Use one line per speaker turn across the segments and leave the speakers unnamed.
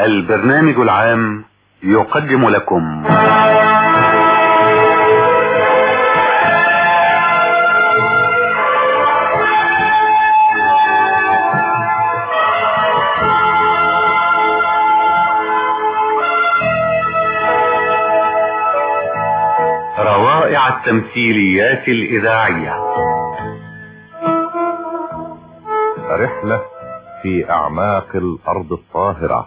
البرنامج العام يقدم لكم روائع التمثيليات الإذاعية
رحلة في أعماق الأرض الطاهرة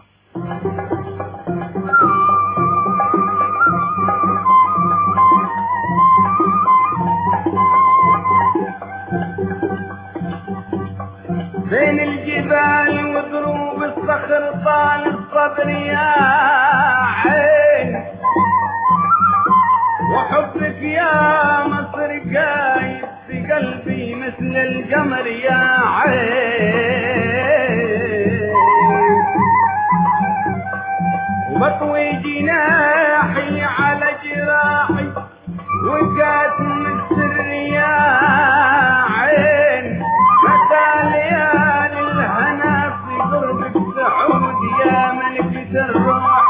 بين الجبال وضروب الصخر طال الصبر يا عين وحبك يا مصر قايد في قلبي مثل الجمر يا عين وبطوي جناحي على جراحي وقاتم السر يا عين حتى ليالي الهنا في قربك سعود يا ملكة الروح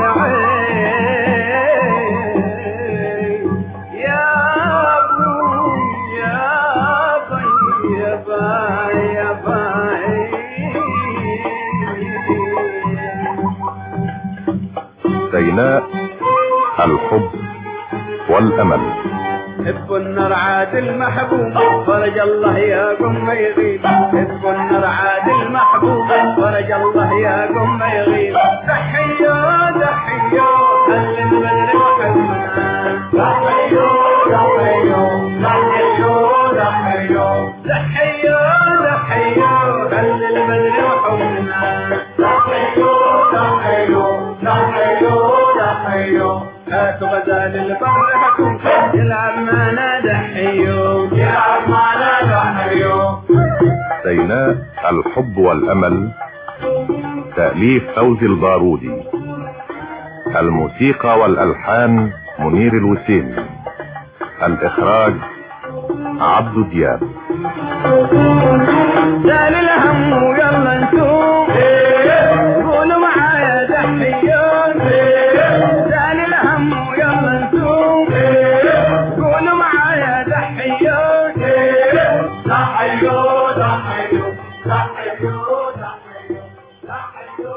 والعين يا ابوي يا باي يا باي يا باي
سيناء الحب والأمل
حب النار عاد المحبوب فرج الله يا قم يغيب حب النار عاد المحبوب فرج الله يا قم يغيب تحية تحية خلي البدر وحبنا تحية تحية تحية تحية تحية تحية خلي البدر وحبنا تحية تحية تحية تحية هاتوا غزال البر حكم يلعب معنا دحيو يلعب معنا دحيو
سيناء الحب والأمل تأليف فوزي البارودي الموسيقى والألحان منير الوسيمي الإخراج عبد دياب
زال الهم ويلا نشوف قولوا معايا دحيون زال الهم ويلا نشوف قولوا معايا دحيون دحيو دحيو دحيو دحيو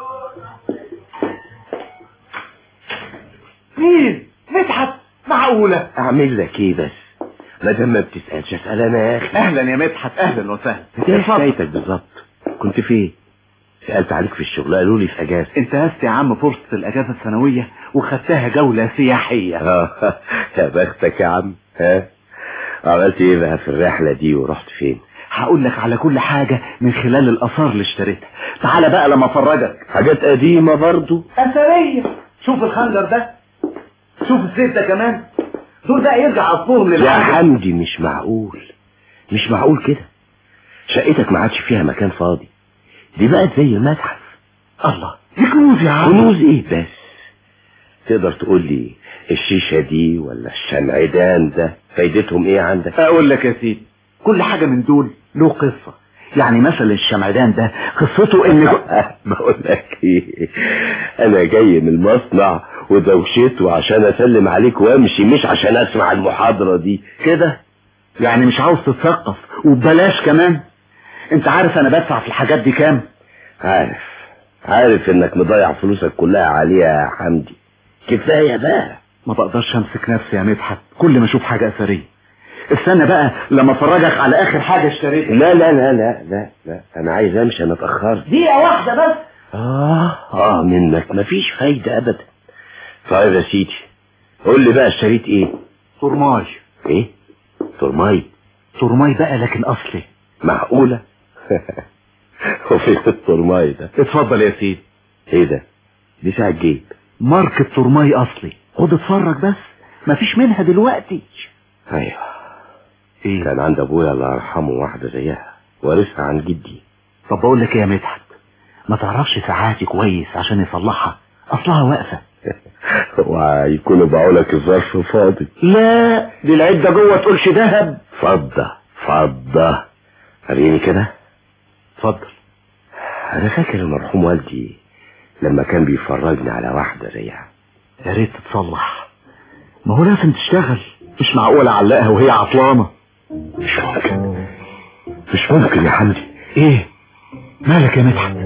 مين مدحت معقولة
اعمل لك ايه بس ما دام ما بتسالش اسال انا يا اخي
اهلا يا مدحت اهلا وسهلا
انت ايه حكايتك بالظبط كنت فين سالت عليك في الشغل قالوا لي في اجازه
انتهزت يا عم فرصة الاجازة السنوية وخدتها جولة سياحية
آه، يا بختك يا عم ها عملت ايه بقى في الرحله دي ورحت فين
هقول لك على كل حاجة من خلال الاثار اللي اشتريتها تعالى بقى لما افرجك
حاجات قديمه برضو
اثرية شوف الخنجر ده شوف السيف ده كمان دول بقى يرجع اصلهم
يا
للعهد
حمدي مش معقول مش معقول كده شقتك ما عادش فيها مكان فاضي دي بقت زي متحف
الله دي كنوز يا عم
كنوز ايه بس تقدر تقول لي الشيشة دي ولا الشمعدان ده فايدتهم ايه عندك
اقول لك يا سيدي كل حاجة من دول له قصة يعني مثلا الشمعدان ده قصته ان
بقول لك ايه انا جاي من المصنع ودوشته عشان اسلم عليك وامشي مش عشان اسمع المحاضرة دي
كده يعني مش عاوز تتثقف وببلاش كمان انت عارف انا بدفع في الحاجات دي كام
عارف عارف انك مضيع فلوسك كلها عليها يا حمدي كفاية بقى
ما بقدرش امسك نفسي يا مدحت كل ما اشوف حاجة اثرية استنى بقى لما افرجك على اخر حاجة اشتريتها
لا لا لا لا لا لا انا عايز امشي انا اتاخرت
دقيقة واحدة بس
اه اه منك مفيش فايدة ابدا طيب يا سيدي قول لي بقى اشتريت ايه
ترماي
ايه ترماي
ترماي بقى لكن اصلي
معقولة وفين الترماي ده
اتفضل يا سيدي
ايه ده دي ساعة جيب
ماركة ترماي اصلي خد اتفرج بس مفيش منها دلوقتي
ايوه
ايه
كان عند ابويا الله يرحمه واحدة زيها وارثها عن جدي
طب بقول لك ايه يا مدحت ما تعرفش ساعاتي كويس عشان يصلحها اصلها واقفة
ويكونوا باعوا لك الظرف فاضي
لا دي العدة جوه تقولش دهب
فضة فضة وريني كده
اتفضل
انا فاكر المرحوم والدي لما كان بيفرجني على واحدة زيها
يا ريت تتصلح ما هو لازم تشتغل مش معقول اعلقها وهي عطلانه
مش ممكن مش ممكن يا حمدي
ايه مالك يا مدحت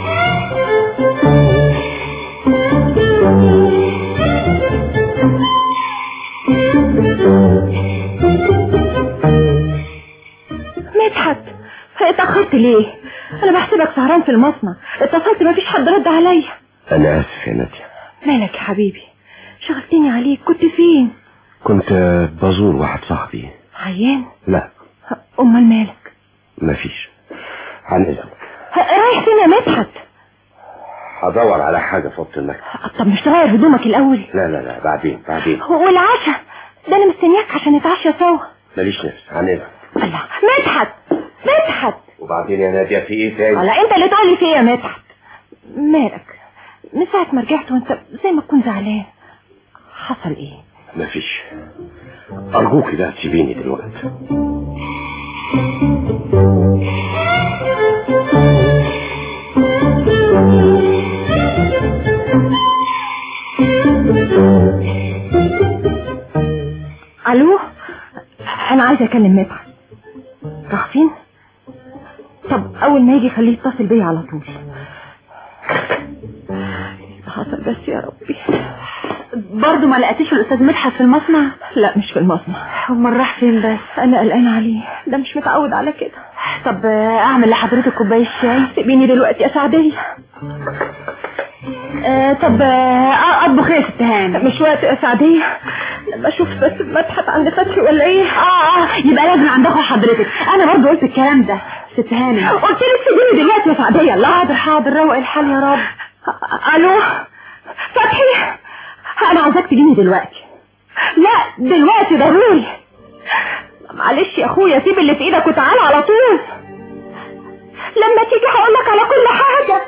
مدحت اتأخرت ليه انا بحسبك سهران في المصنع اتصلت مفيش حد رد عليا
انا اسف يا نادية
مالك يا حبيبي شغلتني عليك كنت فين
كنت بزور واحد صاحبي
عيان
لا
امال مالك
مفيش عن اذنك
رايح فين يا مدحت
هدور على حاجة في اوضه المكتب
طب مش تغير هدومك الاول
لا لا لا بعدين بعدين
والعشاء ده انا مستنياك عشان نتعشى سوا
ماليش نفس عن اذنك
الله مدحت مدحت
وبعدين يا نادية في ايه تاني
الله انت اللي تقولي فيا يا مدحت مالك من ساعة ما رجعت وانت زي ما تكون زعلان حصل ايه
مفيش ارجوك لا تسيبيني دلوقتي
الو انا عايزه اكلم مدحت راح فين طب اول ما يجي خليه يتصل بيا على طول اللي حصل بس يا ربي برضه ما لقيتيش الاستاذ مدحت في المصنع لا مش في المصنع امال راح فين بس انا قلقانه عليه ده مش متعود على كده طب اعمل لحضرتك كوبايه شاي سيبيني دلوقتي يا سعديه آه طب آه اطبخ ايه يا ست هاني مش وقت يا سعديه لما اشوف بس مدحت عند فتحي ولا ايه اه اه يبقى لازم عند اخو حضرتك انا برضه قلت الكلام ده ست هاني قلت لك سيبيني دلوقتي يا سعديه الله حاضر حاضر روق الحال يا رب الو فتحي انا عايزاك تجيني دلوقتي لا دلوقتي ضروري معلش يا اخويا سيب اللي في ايدك وتعالى على طول لما تيجي هقول لك على كل حاجه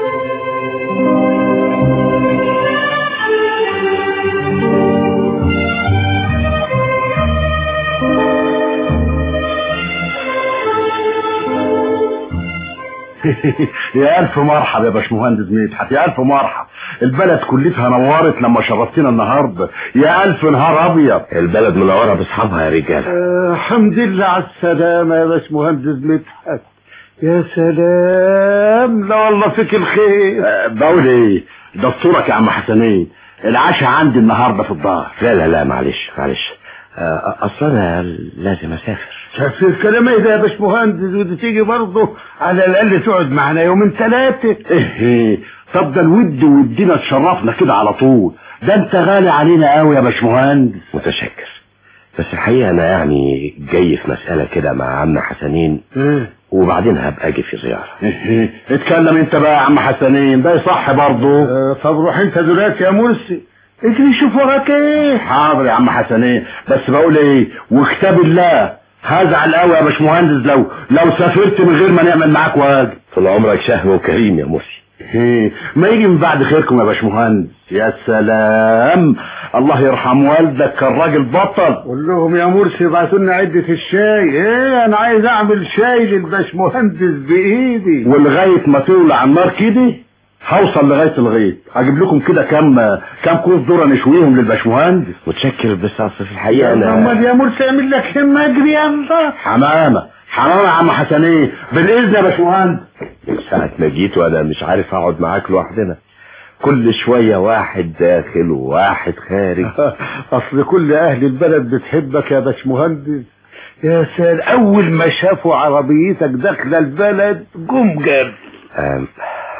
يا ألف مرحب يا باشمهندس مدحت يا ألف مرحب البلد كلتها نورت لما شرفتنا النهارده يا ألف نهار أبيض
البلد منورة باصحابها يا رجالة
آه، الحمد لله على السلامة يا باشمهندس مدحت يا سلام لا والله فيك الخير بقول ايه دستورك يا عم حسنين العشاء عندي النهارده في الدار
لا لا لا معلش معلش آه، اصل انا لازم اسافر
شايف الكلام ايه ده يا باشمهندس ودي تيجي برضه على الاقل تقعد معانا يومين ثلاثه ايه طب ده الود ودينا تشرفنا كده على طول ده انت غالي علينا قوي يا باشمهندس
متشكر بس الحقيقة انا يعني جاي في مسألة كده مع عم حسنين
ايه
وبعدين هبقى اجي في زيارة
إيه، اتكلم انت بقى يا عم حسنين ده صح برضه طب روح انت دلوقتي يا مرسي اجري شوف وراك ايه حاضر يا عم حسنين بس بقول ايه وكتاب الله هزعل قوي يا باشمهندس لو لو سافرت من غير ما نعمل معاك واجب
طول عمرك شهم وكريم يا مرسي
إيه، ما يجي من بعد خيركم يا باشمهندس يا سلام الله يرحم والدك كان راجل بطل قول لهم يا مرسي ابعتوا لنا عده الشاي ايه انا عايز اعمل شاي للباشمهندس بايدي ولغايه ما تولع النار كده هوصل لغايه الغيط هجيب لكم كده كام كام كوز ذره نشويهم للباشمهندس
متشكر بس اصل في الحقيقة
امال
انا
يا مرسي اعمل لك همه اجري يلا حمامه حمامه يا عم حسنين بالاذن يا باشمهندس
من ساعة ما جيت وانا مش عارف اقعد معاك لوحدنا كل شوية واحد داخل وواحد خارج
اصل كل اهل البلد بتحبك يا باشمهندس يا سال اول ما شافوا عربيتك داخله البلد جم جاب
آم،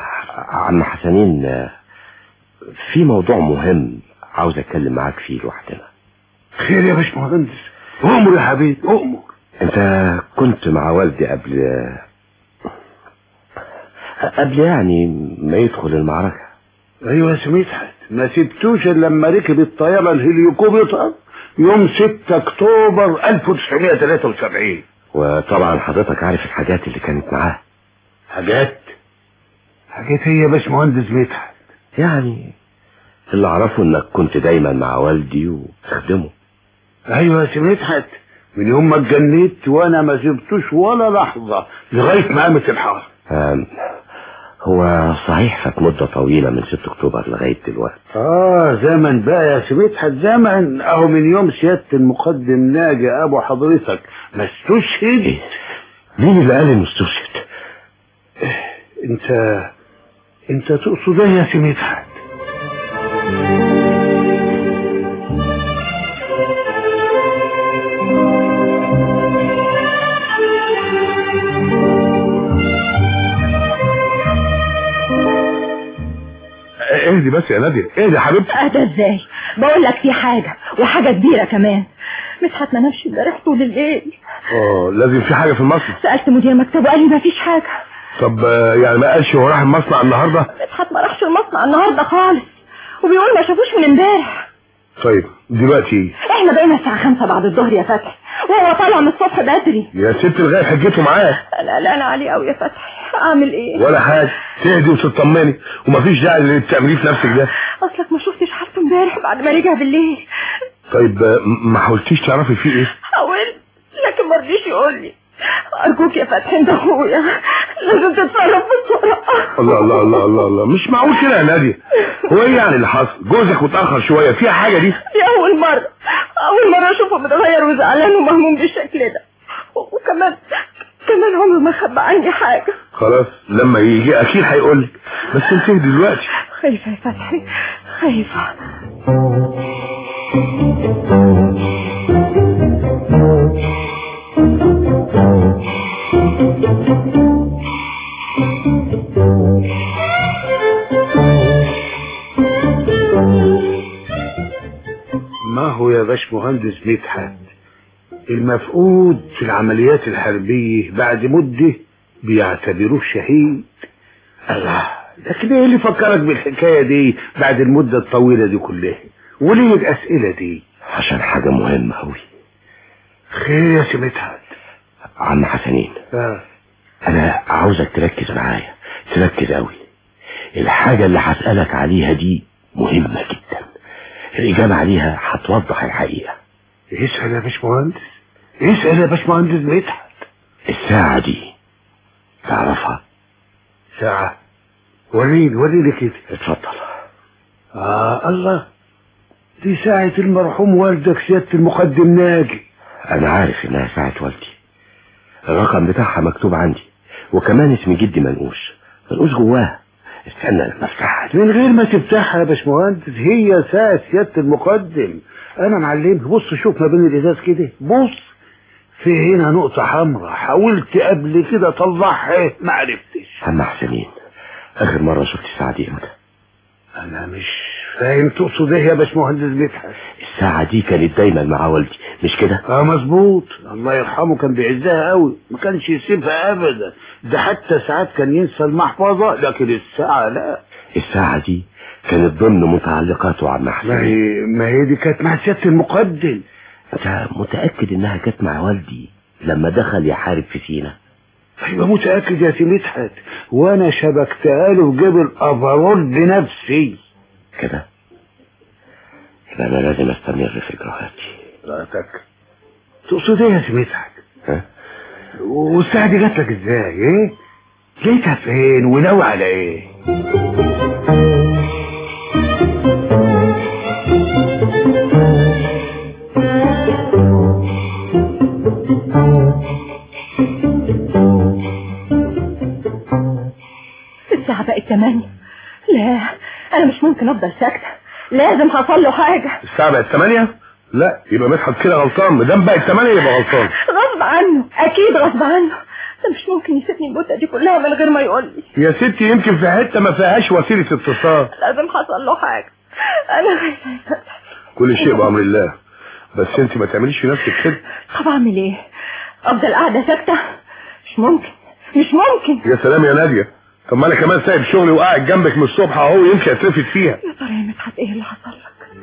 عم حسنين آه، في موضوع مهم عاوز اتكلم معاك فيه لوحدنا
خير يا باشمهندس امر يا حبيبي امر
انت كنت مع والدي قبل قبل يعني ما يدخل المعركة
ايوه يا سميتحت ما سبتوش الا لما ركب الطياره الهليكوبتر يوم 6 اكتوبر 1973
وطبعا حضرتك عارف الحاجات اللي كانت معاه
حاجات حاجات هي يا باشمهندس مدحت
يعني اللي اعرفه انك كنت دايما مع والدي وتخدمه
ايوه يا سميتحت من يوم ما اتجنيت وانا ما سبتوش ولا لحظه لغايه ما قامت الحرب
آم، هو صحيح فات مدة طويلة من 6 أكتوبر لغاية دلوقتي
اه زمن بقى يا سميتها زمن اهو من يوم سيادة المقدم ناجي ابو حضرتك ما استشهد
إيه؟ مين اللي قال إنه استشهد؟
انت انت تقصد ايه يا سميتها
اهدي بس يا نادية اهدي يا حبيبتي
اهدى ازاي بقول لك في حاجة وحاجة كبيرة كمان مدحت ما نامش امبارح طول الليل
اه لازم في حاجة في المصنع
سألت مدير مكتبه قال لي ما فيش حاجة
طب آه، يعني ما قالش هو راح المصنع النهاردة
مدحت ما راحش المصنع النهارده خالص وبيقول ما شافوش من امبارح
طيب دلوقتي ايه
احنا بقينا الساعة خمسة بعد الظهر يا فتحي وهو طالع من الصبح بدري
يا ست الغاية حجته معاه
انا قلقانة عليه قوي يا فتحي اعمل ايه
ولا حاجة تهدي وتطمني ومفيش داعي اللي بتعمليه في نفسك ده
اصلك ما شفتش حالته امبارح بعد ما رجع بالليل
طيب آه، م- ما حاولتيش تعرفي فيه ايه
حاولت لكن ما رضيش يقول لي ارجوك يا فتحي انت اخويا لازم تتصرف بسرعة
الله الله الله الله الله مش معقول كده يا نادية هو ايه يعني اللي حصل جوزك متأخر شوية فيها حاجة دي
دي اول مرة اول مرة اشوفه متغير وزعلان ومهموم بالشكل ده وكمان كمان عمره ما خبى عني حاجة
خلاص لما يجي اكيد هيقول لك بس انت اهدي دلوقتي
خايفة يا فتحي خايفة
ما هو يا باش مهندس مدحت المفقود في العمليات الحربية بعد مدة بيعتبروه شهيد الله لكن ايه اللي فكرك بالحكاية دي بعد المدة الطويلة دي كلها وليه الأسئلة دي
عشان حاجة مهمة أوي
خير يا سي مدحت
عم حسنين
آه.
أنا عاوزك تركز معايا تركز أوي الحاجة اللي هسألك عليها دي مهمة جدا الإجابة عليها هتوضح الحقيقة
اسأل يا باش مهندس اسأل يا باش مهندس مدحت
الساعة دي تعرفها
ساعة وريني وريني كده
اتفضل
آه الله دي ساعة المرحوم والدك سيادة المقدم ناجي
أنا عارف إنها ساعة والدي الرقم بتاعها مكتوب عندي وكمان اسم جدي منقوش منقوش جواها استنى لما افتحها
من غير ما تفتحها يا باشمهندس هي ساعة سيادة المقدم انا معلمك بص شوف ما بين الازاز كده بص في هنا نقطة حمراء حاولت قبل كده اطلعها ما عرفتش
عم حسنين آخر مرة شفت الساعة دي امتى
انا مش فاهم تقصد ايه يا باشمهندس مدحت
الساعة دي كانت دايما مع والدي مش كده
اه مظبوط الله يرحمه كان بيعزها قوي ما كانش يسيبها ابدا ده حتى ساعات كان ينسى المحفظة لكن الساعة لا
الساعة دي كانت ضمن متعلقاته عم
ما
حسنين
هي ما هي دي كانت مع سيادة المقدم
انت متأكد انها كانت مع والدي لما دخل يحارب في سينا
ايوه متأكد يا سي مدحت وانا شبكتها له في جيب الافرول بنفسي
كده يبقى انا لازم استمر في اجراءاتي
رأتك تقصد ايه يا سي مدحت
ها
والساعة دي جات لك ازاي ايه لقيتها فين وناوي على ايه
الساعة بقت تمانية لا انا مش ممكن افضل ساكتة لازم حصل له حاجة
الساعة بقت 8 لا يبقى مدحت كده غلطان ما دام بقت 8 يبقى غلطان
غصب عنه اكيد غصب عنه ده مش ممكن يسيبني المدة دي كلها من غير ما يقول لي
يا ستي يمكن في حتة ما فيهاش وسيلة اتصال
لازم حصل له حاجة انا خايفة يا فتحي.
كل شيء بأمر الله بس انت ما تعمليش في نفسك كده
طب اعمل ايه افضل قاعدة ساكتة مش ممكن مش ممكن
يا سلام يا نادية طب ما انا كمان سايب شغلي وقاعد جنبك من الصبح اهو يمشي اترفد فيها
يا ترى يا مدحت ايه اللي حصل لك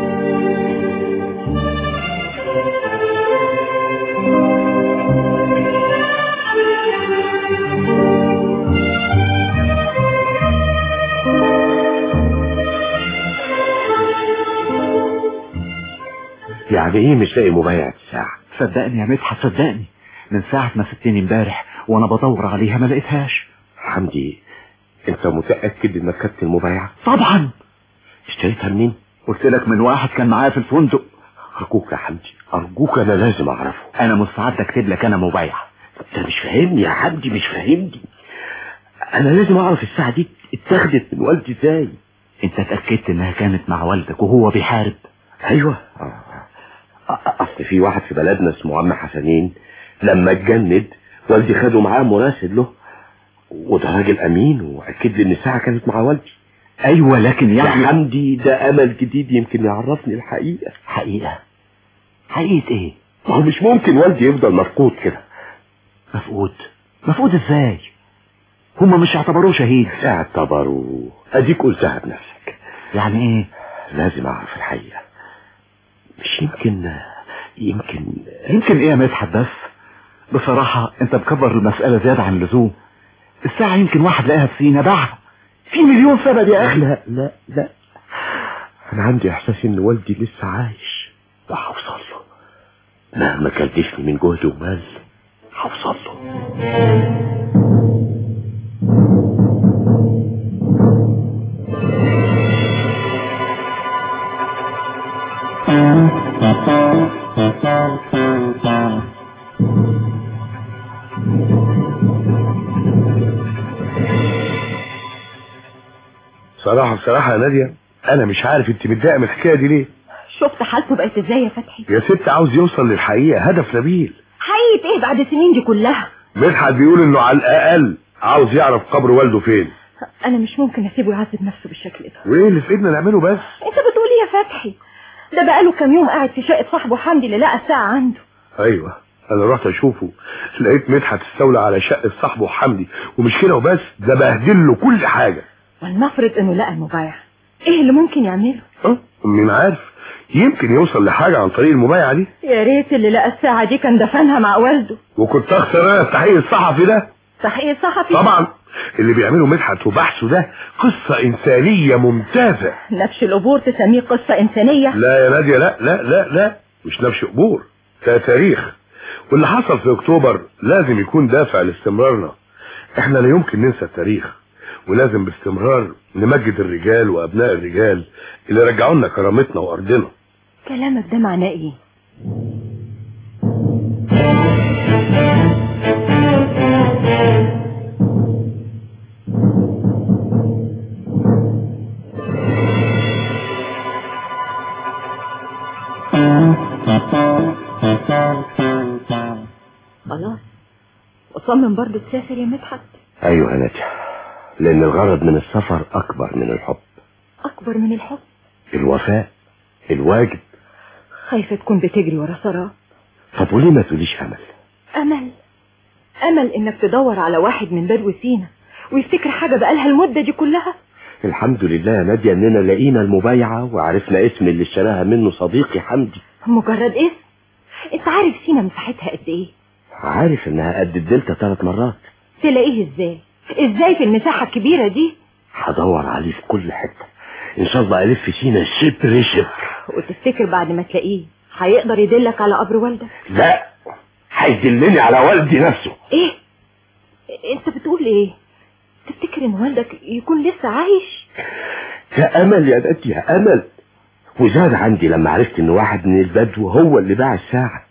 يعني ايه مش لاقي مبايع الساعة
صدقني يا مدحت صدقني من ساعة ما سبتني امبارح وانا بدور عليها ما لقيتهاش
حمدي انت متأكد انك خدت المبايعة
طبعا
اشتريتها منين
قلت لك من واحد كان معايا في الفندق
ارجوك يا حمدي ارجوك انا لازم اعرفه
انا مستعد اكتب لك انا مبايعة
انت مش فاهمني يا حمدي مش فاهمني انا لازم اعرف الساعة دي اتاخدت من والدي ازاي
انت اتأكدت انها كانت مع والدك وهو بيحارب
ايوه آه. أ- اصل في واحد في بلدنا اسمه عم حسنين لما اتجند والدي خده معاه مراسل له وده راجل امين واكد لي ان الساعة كانت مع والدي
ايوه لكن
يا
يعني
حمدي ده امل جديد يمكن يعرفني الحقيقة
حقيقة حقيقة ايه
ما هو مش ممكن والدي يفضل مفقود كده
مفقود مفقود ازاي هما مش اعتبروه شهيد
اعتبروا اديك قلتها بنفسك
يعني ايه
لازم اعرف الحقيقة مش يمكن يمكن
يمكن ايه يا مدحت بس بصراحة انت مكبر المسألة زيادة عن اللزوم الساعة يمكن واحد لقاها في سينا باعها في مليون سبب يا اخي
لا لا لا انا عندي احساس ان والدي لسه عايش وهوصل له مهما كلفني من جهد ومال هوصل له
صراحة بصراحة يا نادية انا مش عارف انت متضايقة من الحكاية دي ليه
شفت حالته بقت ازاي يا فتحي
يا ست عاوز يوصل للحقيقة هدف نبيل
حقيقة ايه بعد السنين دي كلها
مدحت بيقول انه على الاقل عاوز يعرف قبر والده فين
انا مش ممكن اسيبه يعذب نفسه بالشكل ده
وايه اللي في ايدنا نعمله بس
انت بتقول ايه يا فتحي ده بقاله كام يوم قاعد في شقة صاحبه حمدي اللي لقى الساعة عنده
ايوه انا رحت اشوفه لقيت مدحت استولى على شقة صاحبه حمدي ومش كده وبس ده بهدل له كل حاجة
ولنفرض انه لقى المبايع ايه اللي ممكن يعمله
اه مين عارف يمكن يوصل لحاجة عن طريق المبايعة دي
يا ريت اللي لقى الساعة دي كان دفنها مع والده
وكنت اخسر انا التحقيق الصحفي ده
تحقيق صحفي
طبعا اللي بيعمله مدحت وبحثه ده قصة انسانية ممتازة
نفس القبور تسميه قصة انسانية
لا يا نادية لا لا لا لا مش نفس قبور ده تاريخ واللي حصل في اكتوبر لازم يكون دافع لاستمرارنا احنا لا يمكن ننسى التاريخ ولازم باستمرار نمجد الرجال وابناء الرجال اللي رجعوا لنا كرامتنا وارضنا
كلامك ده معناه ايه خلاص وصمم برضه تسافر يا مدحت
ايوه يا نادية لان الغرض من السفر اكبر من الحب
اكبر من الحب
الوفاء الواجب
خايفة تكون بتجري ورا سراب
طب وليه ما تقوليش امل
امل امل انك تدور على واحد من بدو سينا ويفتكر حاجة بقالها المدة دي كلها
الحمد لله يا نادية اننا لقينا المبايعة وعرفنا اسم اللي اشتراها منه صديقي حمدي
مجرد اسم انت عارف سينا مساحتها قد ايه
عارف انها قد الدلتا ثلاث مرات
تلاقيه ازاي ازاي في المساحة الكبيرة دي
هدور عليه في كل حتة ان شاء الله الف سينا شبر شبر
وتفتكر بعد ما تلاقيه هيقدر يدلك على قبر والدك
لا هيدلني على والدي نفسه
ايه انت بتقول ايه تفتكر ان والدك يكون لسه عايش
ده امل يا نادية امل وزاد عندي لما عرفت ان واحد من البدو هو اللي باع الساعة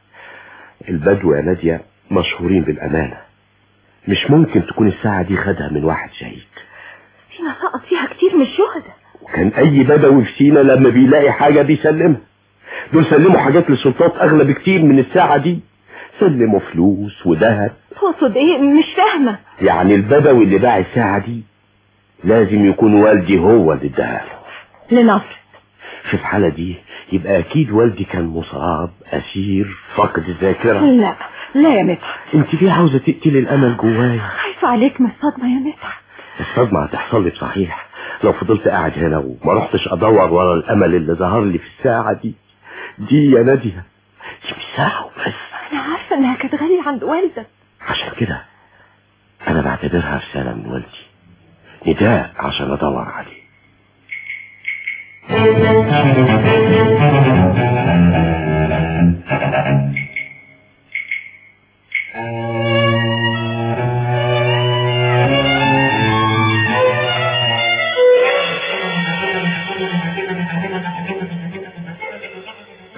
البدو يا نادية مشهورين بالامانة مش ممكن تكون الساعة دي خدها من واحد شهيد
سينا سقط فيها كتير من الشهداء
وكان اي بدوي في سينا لما بيلاقي حاجة بيسلمها دول سلموا حاجات للسلطات اغلى بكتير من الساعة دي سلموا فلوس وذهب
تقصد ايه مش فاهمة
يعني البدوي اللي باع الساعة دي لازم يكون والدي هو اللي اداها له
لنفرض
في الحالة دي يبقى اكيد والدي كان مصاب اسير فقد الذاكرة
لا لا يا مدحت
انت ليه عاوزة تقتلي الامل جوايا
خايفة عليك من الصدمة يا مدحت
الصدمة هتحصل لي صحيح لو فضلت قاعد هنا وما رحتش ادور ورا الامل اللي ظهر لي في الساعة دي دي يا نادية دي مش ساعة وبس
انا عارفة انها كانت غالية عند والدك
عشان كده انا بعتبرها رسالة من والدي نداء عشان ادور عليه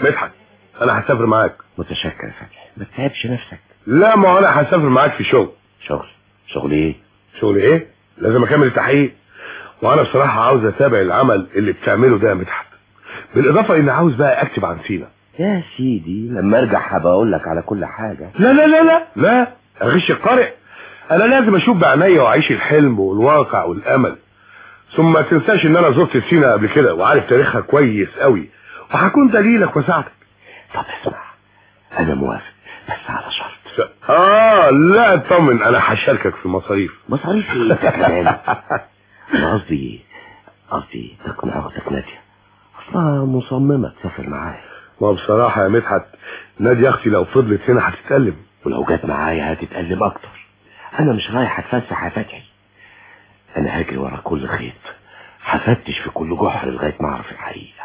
مدحت انا هسافر معاك
متشكر يا فتحي ما تتعبش نفسك
لا ما هو انا هسافر معاك في شغل
شغل شغل ايه
شغل ايه لازم اكمل التحقيق وانا بصراحه عاوز اتابع العمل اللي بتعمله ده يا مدحت بالاضافه اني عاوز بقى اكتب عن سينا
يا سيدي لما ارجع هبقى اقول لك على كل حاجه
لا لا لا لا لا اغش القارئ انا لازم اشوف بعينيا واعيش الحلم والواقع والامل ثم ما تنساش ان انا زرت سينا قبل كده وعارف تاريخها كويس قوي وهكون دليلك وساعدك
طب اسمع انا موافق بس على شرط
اه لا اطمن انا هشاركك في المصاريف
مصاريف ايه انت كمان انا قصدي قصدي تقنع اختك ناديه اصلها مصممه تسافر معايا
ما بصراحة يا مدحت نادية اختي لو فضلت هنا هتتألم
ولو جت معايا هتتألم اكتر انا مش رايح اتفسح يا فتحي انا هجري ورا كل خيط هفتش في كل جحر لغايه ما اعرف الحقيقه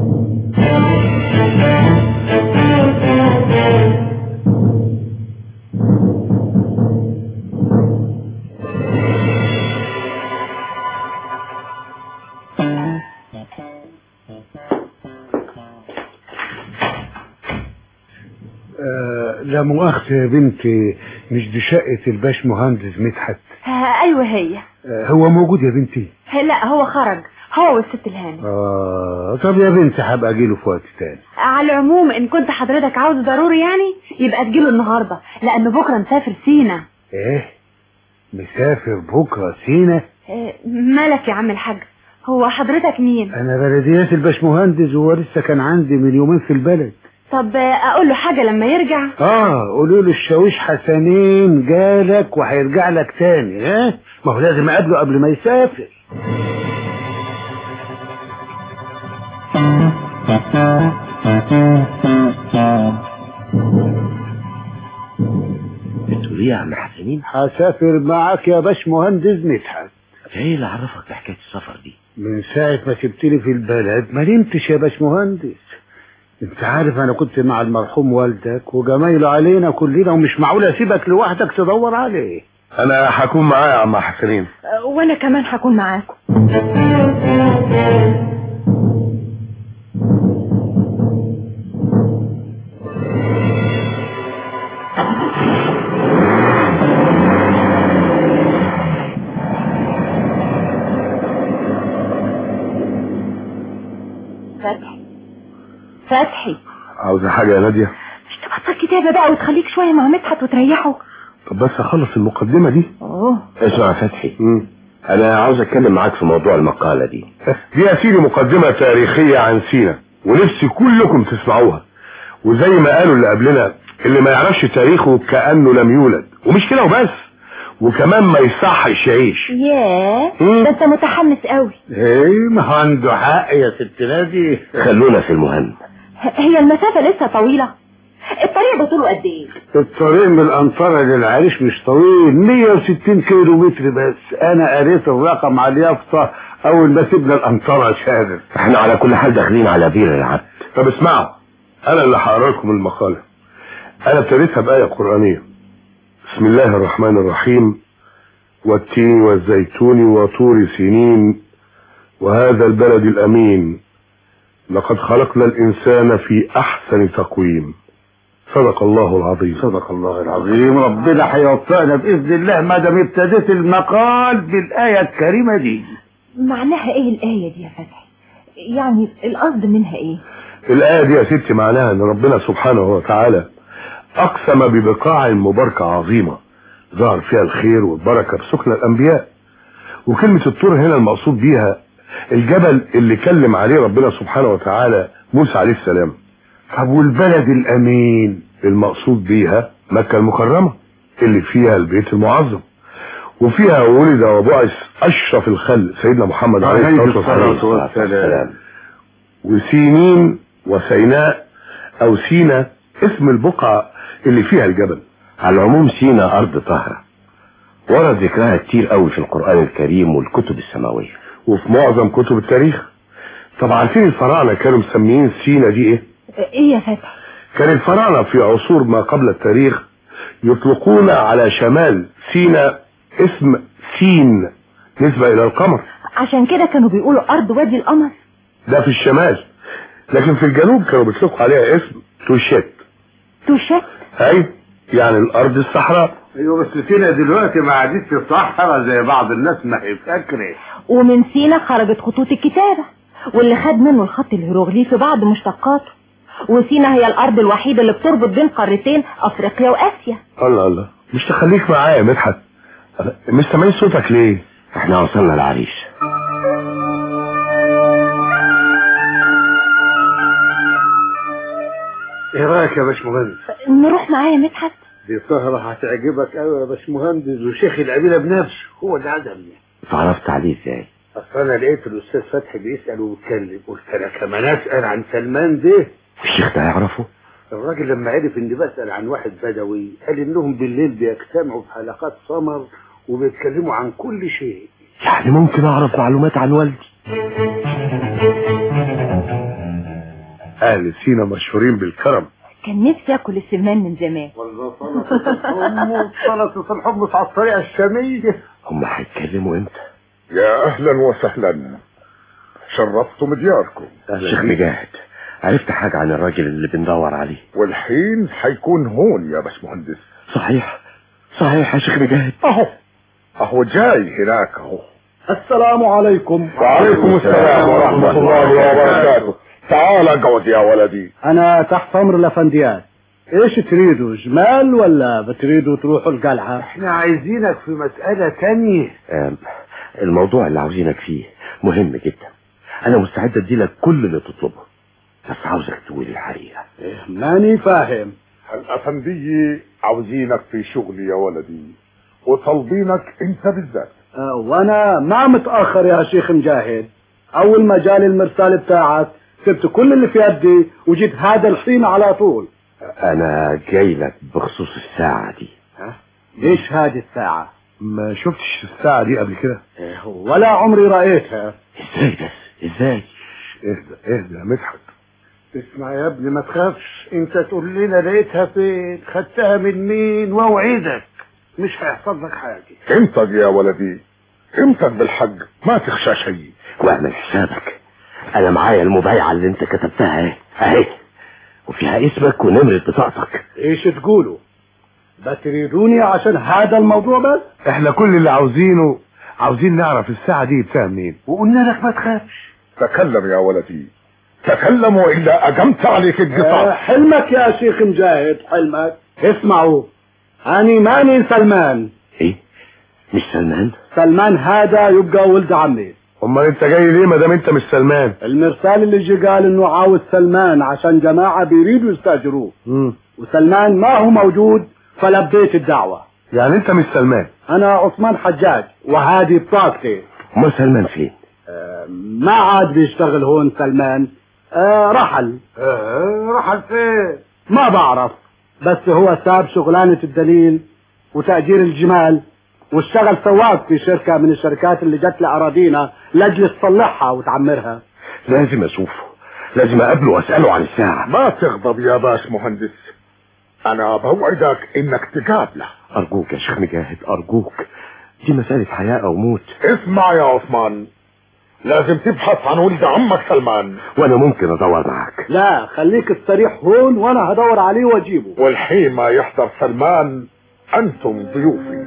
آه لا مؤاخذة يا بنتي مش دي شقة الباش مهندس مدحت
آه ايوه هي
آه هو موجود يا بنتي
لا هو خرج هو والست الهاني
آه طب يا بنتي هبقى اجيله في وقت تاني
على العموم ان كنت حضرتك عاوز ضروري يعني يبقى تجيله النهارده لان بكره مسافر سينا
ايه مسافر بكرة سينا
آه، مالك يا عم الحاج هو حضرتك مين
انا بلديات الباش مهندس وهو لسه كان عندي من يومين في البلد
طب آه، اقول له حاجه لما يرجع
اه قولوا له الشاويش حسنين جالك وهيرجع لك تاني ها ما هو لازم اقابله قبل ما يسافر
بتقول ايه يا عم حسنين
هسافر معاك يا باش مهندس مدحت
ايه اللي عرفك بحكايه السفر دي
من ساعة ما سبتني في البلد ما نمتش يا باش مهندس انت عارف انا كنت مع المرحوم والدك وجمايله علينا كلنا ومش معقول اسيبك لوحدك تدور عليه
انا هكون معايا يا عم حسنين
آه، وانا كمان هكون معاكم فتحي فتحي
عاوزة حاجة يا نادية
مش تبطل كتابة بقى وتخليك شوية مع مدحت وتريحه
طب بس اخلص المقدمة دي
اوه
اسمع يا فتحي
مم.
انا عاوز اتكلم معاك في موضوع المقاله دي
دي يا سيدي مقدمة تاريخية عن سينا ونفسي كلكم تسمعوها وزي ما قالوا اللي قبلنا اللي ما يعرفش تاريخه كأنه لم يولد ومش كده وبس وكمان ما يصحش يعيش
ياه
مم.
ده انت متحمس قوي
ايه ما هو عنده حق يا ست نادي
خلونا في المهم
هي المسافة لسه طويلة الطريق ده طوله قد ايه
الطريق من الأنطرة للعريش مش طويل 160 كيلو متر بس أنا قريت الرقم على اليافطة أول ما سيبنا الأنطرة شهادة
احنا على كل حال داخلين على بير العبد
طب اسمعوا انا اللي هقرا لكم المقالة انا ابتديتها بآية قرآنية بسم الله الرحمن الرحيم والتين والزيتون وطور سنين وهذا البلد الأمين لقد خلقنا الإنسان في أحسن تقويم صدق الله العظيم
صدق الله العظيم ربنا هيوفقنا بإذن الله ما دام ابتديت المقال بالآية الكريمة دي
معناها ايه الآية دي يا فتحي يعني القصد منها ايه
الآية دي يا ستي معناها أن ربنا سبحانه وتعالى أقسم ببقاع مباركة عظيمة ظهر فيها الخير والبركة بسكن الأنبياء وكلمة الطور هنا المقصود بيها الجبل اللي كلم عليه ربنا سبحانه وتعالى موسى عليه السلام
طب والبلد الأمين
المقصود بيها مكة المكرمة اللي فيها البيت المعظم وفيها ولد وبعث أشرف الخلق سيدنا محمد عليه
عليه
الصلاة
الصلاة
والسلام
والسلام
وسينين وسيناء او سينا اسم البقعة اللي فيها الجبل
على العموم سينا ارض طاهره ورد ذكرها كتير قوي في القران الكريم والكتب السماويه
وفي معظم كتب التاريخ طب عارفين الفراعنة كانوا مسميين سينا دي ايه
ايه يا فتحي
كان الفراعنة في عصور ما قبل التاريخ يطلقون على شمال سينا اسم سين نسبة الى القمر
عشان كده كانوا بيقولوا ارض وادي القمر
ده في الشمال لكن في الجنوب كانوا بيطلقوا عليها اسم توشيت
توشت
اي يعني الارض الصحراء
ايوه بس فينا دلوقتي ما عادتش صحرا زي بعض الناس ما هي فاكره
ومن سينا خرجت خطوط الكتابة واللي خد منه الخط الهيروغليفي بعض مشتقاته وسينا هي الأرض الوحيدة اللي بتربط بين قارتين أفريقيا وآسيا
الله الله مش تخليك معايا يا مدحت أنا- مش سامعين صوتك ليه
احنا وصلنا العريش
ايه رايك يا باشمهندس
نروح معايا يا مدحت
دي سهرة هتعجبك قوي يا باشمهندس وشيخ القبيلة بنفسه هو اللي عزمني
اتعرفت عليه ازاي
اصل انا لقيت الاستاذ فتحي بيسال وبيتكلم قلت انا كمان اسال عن سلمان ده
الشيخ ده يعرفه
الراجل لما عرف اني بسال عن واحد بدوي قال انهم بالليل بيجتمعوا في حلقات سمر وبيتكلموا عن كل شيء
يعني ممكن اعرف معلومات عن والدي
اهل سينا مشهورين بالكرم
كان نفسي اكل السمان من زمان
والله سلطة الحمص سلطة الحمص على الطريقة الشامية
هم هيتكلموا امتى
يا اهلا وسهلا شرفتم دياركم
الشيخ مجاهد عرفت حاجة عن الراجل اللي بندور عليه
والحين حيكون هون يا باشمهندس
صحيح صحيح يا شيخ مجاهد
اهو اهو جاي هناك اهو
السلام عليكم
وعليكم السلام ورحمة الله وبركاته تعال اقعد يا ولدي
انا تحت امر الافنديات ايش تريدوا جمال ولا بتريدوا تروحوا القلعة احنا عايزينك في مسألة تانية
آم، الموضوع اللي عاوزينك فيه مهم جدا انا مستعد اديلك كل اللي تطلبه بس عاوزك تقول الحقيقة
ماني فاهم
الافندية عاوزينك في شغل يا ولدي وطالبينك انت بالذات
آه، وانا ما متاخر يا شيخ مجاهد اول ما جالي المرسال بتاعك سبت كل اللي في يدي وجيت هذا الحين على طول
انا جاي لك بخصوص الساعة دي
ايش هذه الساعة
ما شفتش الساعة دي قبل كده
ولا عمري رأيتها
ازاي بس ازاي
اهدى اهدى يا مدحت
اسمع يا ابني ما تخافش انت تقول لنا لقيتها فين خدتها من مين واوعدك مش هيحصل لك حاجة
امتك يا ولدي امتك بالحق ما تخشى شيء
واعمل حسابك انا معايا المبايعة اللي انت كتبتها اهي اهي وفيها اسمك ونمرة بطاقتك
ايش تقولوا بتريدوني عشان هذا الموضوع بس
احنا كل اللي عاوزينه عاوزين نعرف الساعة دي بتاع منين
وقلنا لك ما تخافش
تكلم يا ولدي تكلم والا اقمت عليك
آه،
القصاص
حلمك يا شيخ مجاهد حلمك اسمعوا أني ماني سلمان
ايه مش سلمان
سلمان هذا يبقى ولد عمي
امال انت جاي ليه ما دام انت مش سلمان
المرسال اللي جي قال انه عاوز سلمان عشان جماعة بيريدوا يستاجروه
مم.
وسلمان ما هو موجود فلبيت الدعوة
يعني انت مش سلمان
انا عثمان حجاج وهذه بطاقتي
امال سلمان فين
آه، ما عاد بيشتغل هون سلمان آه رحل آه رحل فين ما بعرف بس هو ساب شغلانة الدليل وتأجير الجمال واشتغل سواق في شركة من الشركات اللي جت لأراضينا لأجل تصلحها وتعمرها
لازم اشوفه لازم اقابله واساله عن الساعة
ما تغضب يا باش مهندس انا بوعدك انك تقابله
ارجوك يا شيخ مجاهد ارجوك دي مسألة حياة او موت
اسمع يا عثمان لازم تبحث عن ولد عمك سلمان
وانا ممكن ادور معاك
لا خليك استريح هون وانا هدور عليه واجيبه
والحين ما يحضر سلمان انتم ضيوفي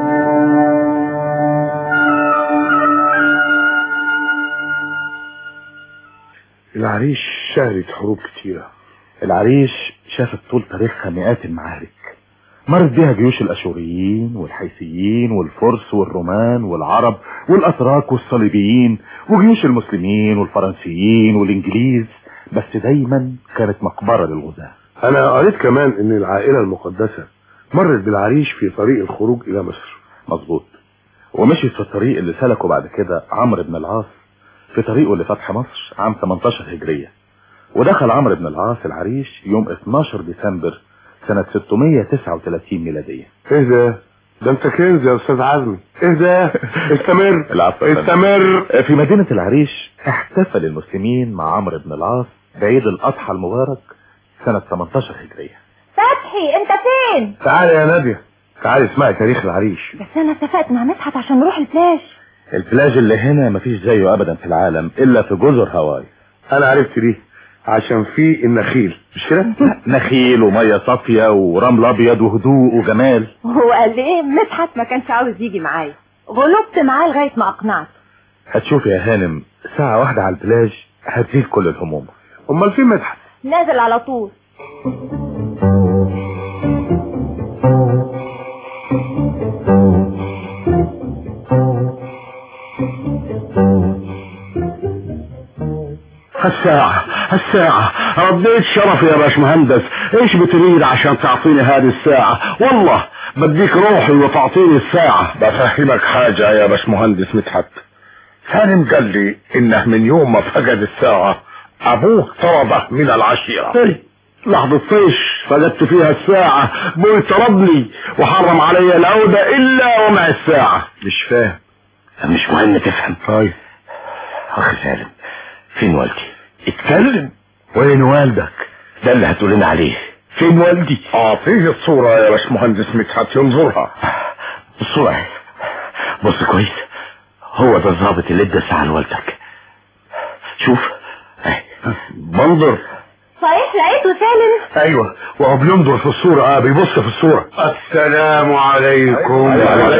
العريش شهرت حروب كتيرة
العريش شافت طول تاريخها مئات المعارك مرت بها جيوش الاشوريين والحيثيين والفرس والرومان والعرب والاتراك والصليبيين وجيوش المسلمين والفرنسيين والانجليز بس دايما كانت مقبرة للغزاة
انا قريت كمان ان العائلة المقدسة مرت بالعريش في طريق الخروج الى مصر
مظبوط ومشيت في الطريق اللي سلكه بعد كده عمرو بن العاص في طريقه لفتح مصر عام 18 هجرية ودخل عمرو بن العاص العريش يوم 12 ديسمبر سنة 639 ميلادية
ايه ده ده انت كنز يا استاذ عزمي ايه ده استمر
العفو يا فندم.
استمر
في مدينة العريش احتفل المسلمين مع عمرو بن العاص بعيد الأضحى المبارك سنة 18 هجرية
فتحي انت فين
تعالي يا نادية تعالي اسمعي تاريخ العريش
بس انا اتفقت مع مدحت عشان نروح الفلاش
البلاج اللي هنا مفيش زيه أبدا في العالم إلا في جزر هاواي
انا عرفت دي عشان فيه النخيل مش كده
نخيل وميه صافيه ورمل ابيض وهدوء وجمال
هو قال ايه مدحت ما كانش عاوز يجي معايا غلبت معاه لغايه ما اقنعته
هتشوف يا هانم ساعة واحدة على البلاج هتزيد كل الهموم
امال فين مدحت
نازل على طول
الساعة الساعة رديت شرفي يا باشمهندس ايش بتريد عشان تعطيني هذه الساعة والله بديك روحي وتعطيني الساعة
بفهمك حاجة يا باشمهندس مدحت سالم قال لي انه من يوم ما فقد الساعة ابوه طرده من العشيرة
إيه، لحظة طيش فقدت فيها الساعة بوي طردني وحرم علي العودة الا ومع الساعة
مش فاهم مش مهم تفهم
طيب
اخ سالم فين والدي اتكلم وين والدك ده اللي هتقولنا عليه فين والدي
اعطيه الصورة يا باشمهندس مدحت ينظرها
الصورة اهي. بص كويس هو ده الظابط اللي ادى الساعة لوالدك شوف اهي
بنظر
صحيح لقيته سالم
ايوه وهو بينظر في الصورة اه بيبص في الصورة السلام عليكم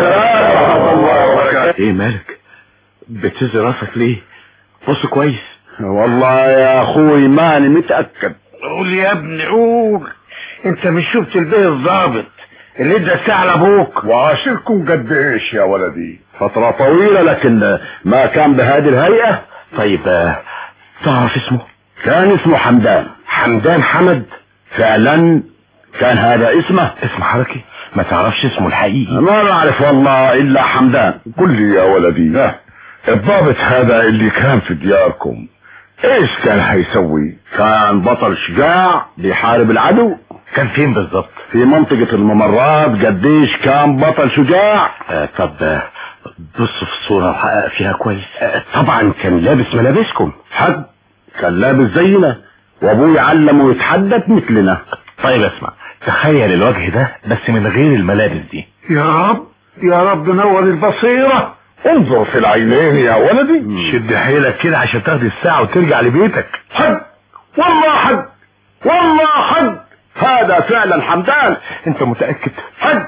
ايه مالك بتهز راسك ليه بص كويس
والله يا اخوي ماني متأكد
قول يا ابني قول انت مش شفت البيه الظابط اللي ادى الساعة لابوك
وعاشركم قد ايش يا ولدي
فترة طويلة لكن ما كان بهذه الهيئة
طيب آه، تعرف اسمه
كان اسمه حمدان
حمدان حمد
فعلا كان هذا اسمه
اسم حركي ما تعرفش اسمه الحقيقي
ما بعرف والله الا حمدان
قل لي يا ولدي الضابط هذا اللي كان في دياركم ايش كان هيسوي
كان بطل شجاع بيحارب العدو
كان فين بالظبط
في منطقة الممرات قديش كان بطل شجاع
آه طب آه، بص في الصورة وحقق فيها كويس
آه، طبعا كان لابس ملابسكم حد كان لابس زينا وابوي علمه يتحدث مثلنا
طيب اسمع تخيل الوجه ده بس من غير الملابس دي
يا رب يا رب نور البصيرة
انظر في العينين يا ولدي
شد حيلك كده عشان تاخد الساعة وترجع لبيتك
حد والله حد والله حد هذا فعلا حمدان
انت متأكد
حد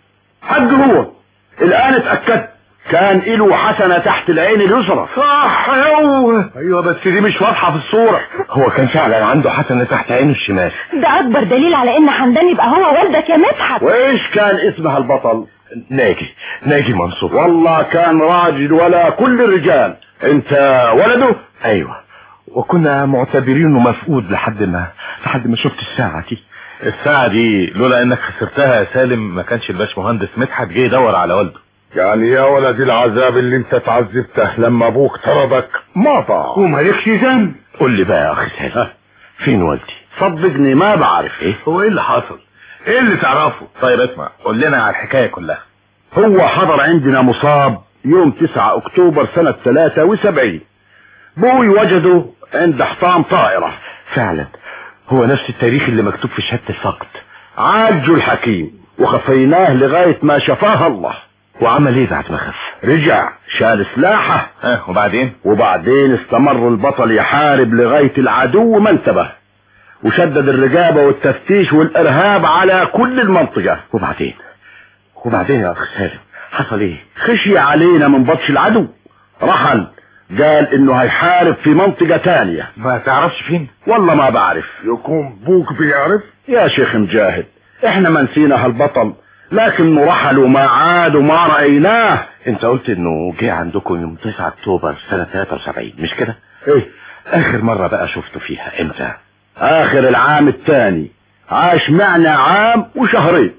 حد هو الان اتأكدت كان له حسنة تحت العين اليسرى
صح هو ايوه بس دي مش واضحة في الصورة
هو كان فعلا عنده حسنة تحت عينه الشمال
ده اكبر دليل على ان حمدان يبقى هو والدك يا مدحت
وايش كان اسمها البطل
ناجي ناجي منصور
والله كان راجل ولا كل الرجال انت ولده
ايوه وكنا معتبرينه مفقود لحد ما لحد ما شفت الساعة دي
الساعة دي لولا انك خسرتها يا سالم ما كانش الباشمهندس مدحت جه يدور على والده
يعني يا ولدي العذاب اللي انت تعذبته لما ابوك طردك ما ضاع
ومالكش ذنب
قول لي بقى يا اخي سالم فين والدي
صدقني ما بعرف
ايه
هو ايه اللي حصل ايه اللي تعرفه
طيب اسمع قول لنا على الحكاية كلها
هو حضر عندنا مصاب يوم 9 اكتوبر سنة 73 بوي وجده عند حطام طائرة
فعلا هو نفس التاريخ اللي مكتوب في شهادة الفقد
عالجوا الحكيم وخفيناه لغاية ما شفاه الله
وعمل ايه بعد ما خف
رجع شال سلاحه
ها وبعدين
وبعدين استمر البطل يحارب لغاية العدو ما انتبه وشدد الرقابة والتفتيش والارهاب على كل المنطقة
وبعدين وبعدين يا اخ سالم حصل ايه
خشي علينا من بطش العدو رحل قال انه هيحارب في منطقة تانية
ما تعرفش فين
والله ما بعرف
يكون بوك بيعرف
يا شيخ مجاهد احنا ما نسينا هالبطل لكنه رحل وما عاد وما رأيناه
انت قلت انه جه عندكم يوم 9 اكتوبر سنة 73 مش كده
ايه
اخر مرة بقى شفته فيها امتى
اخر العام الثاني عاش معنا عام وشهرين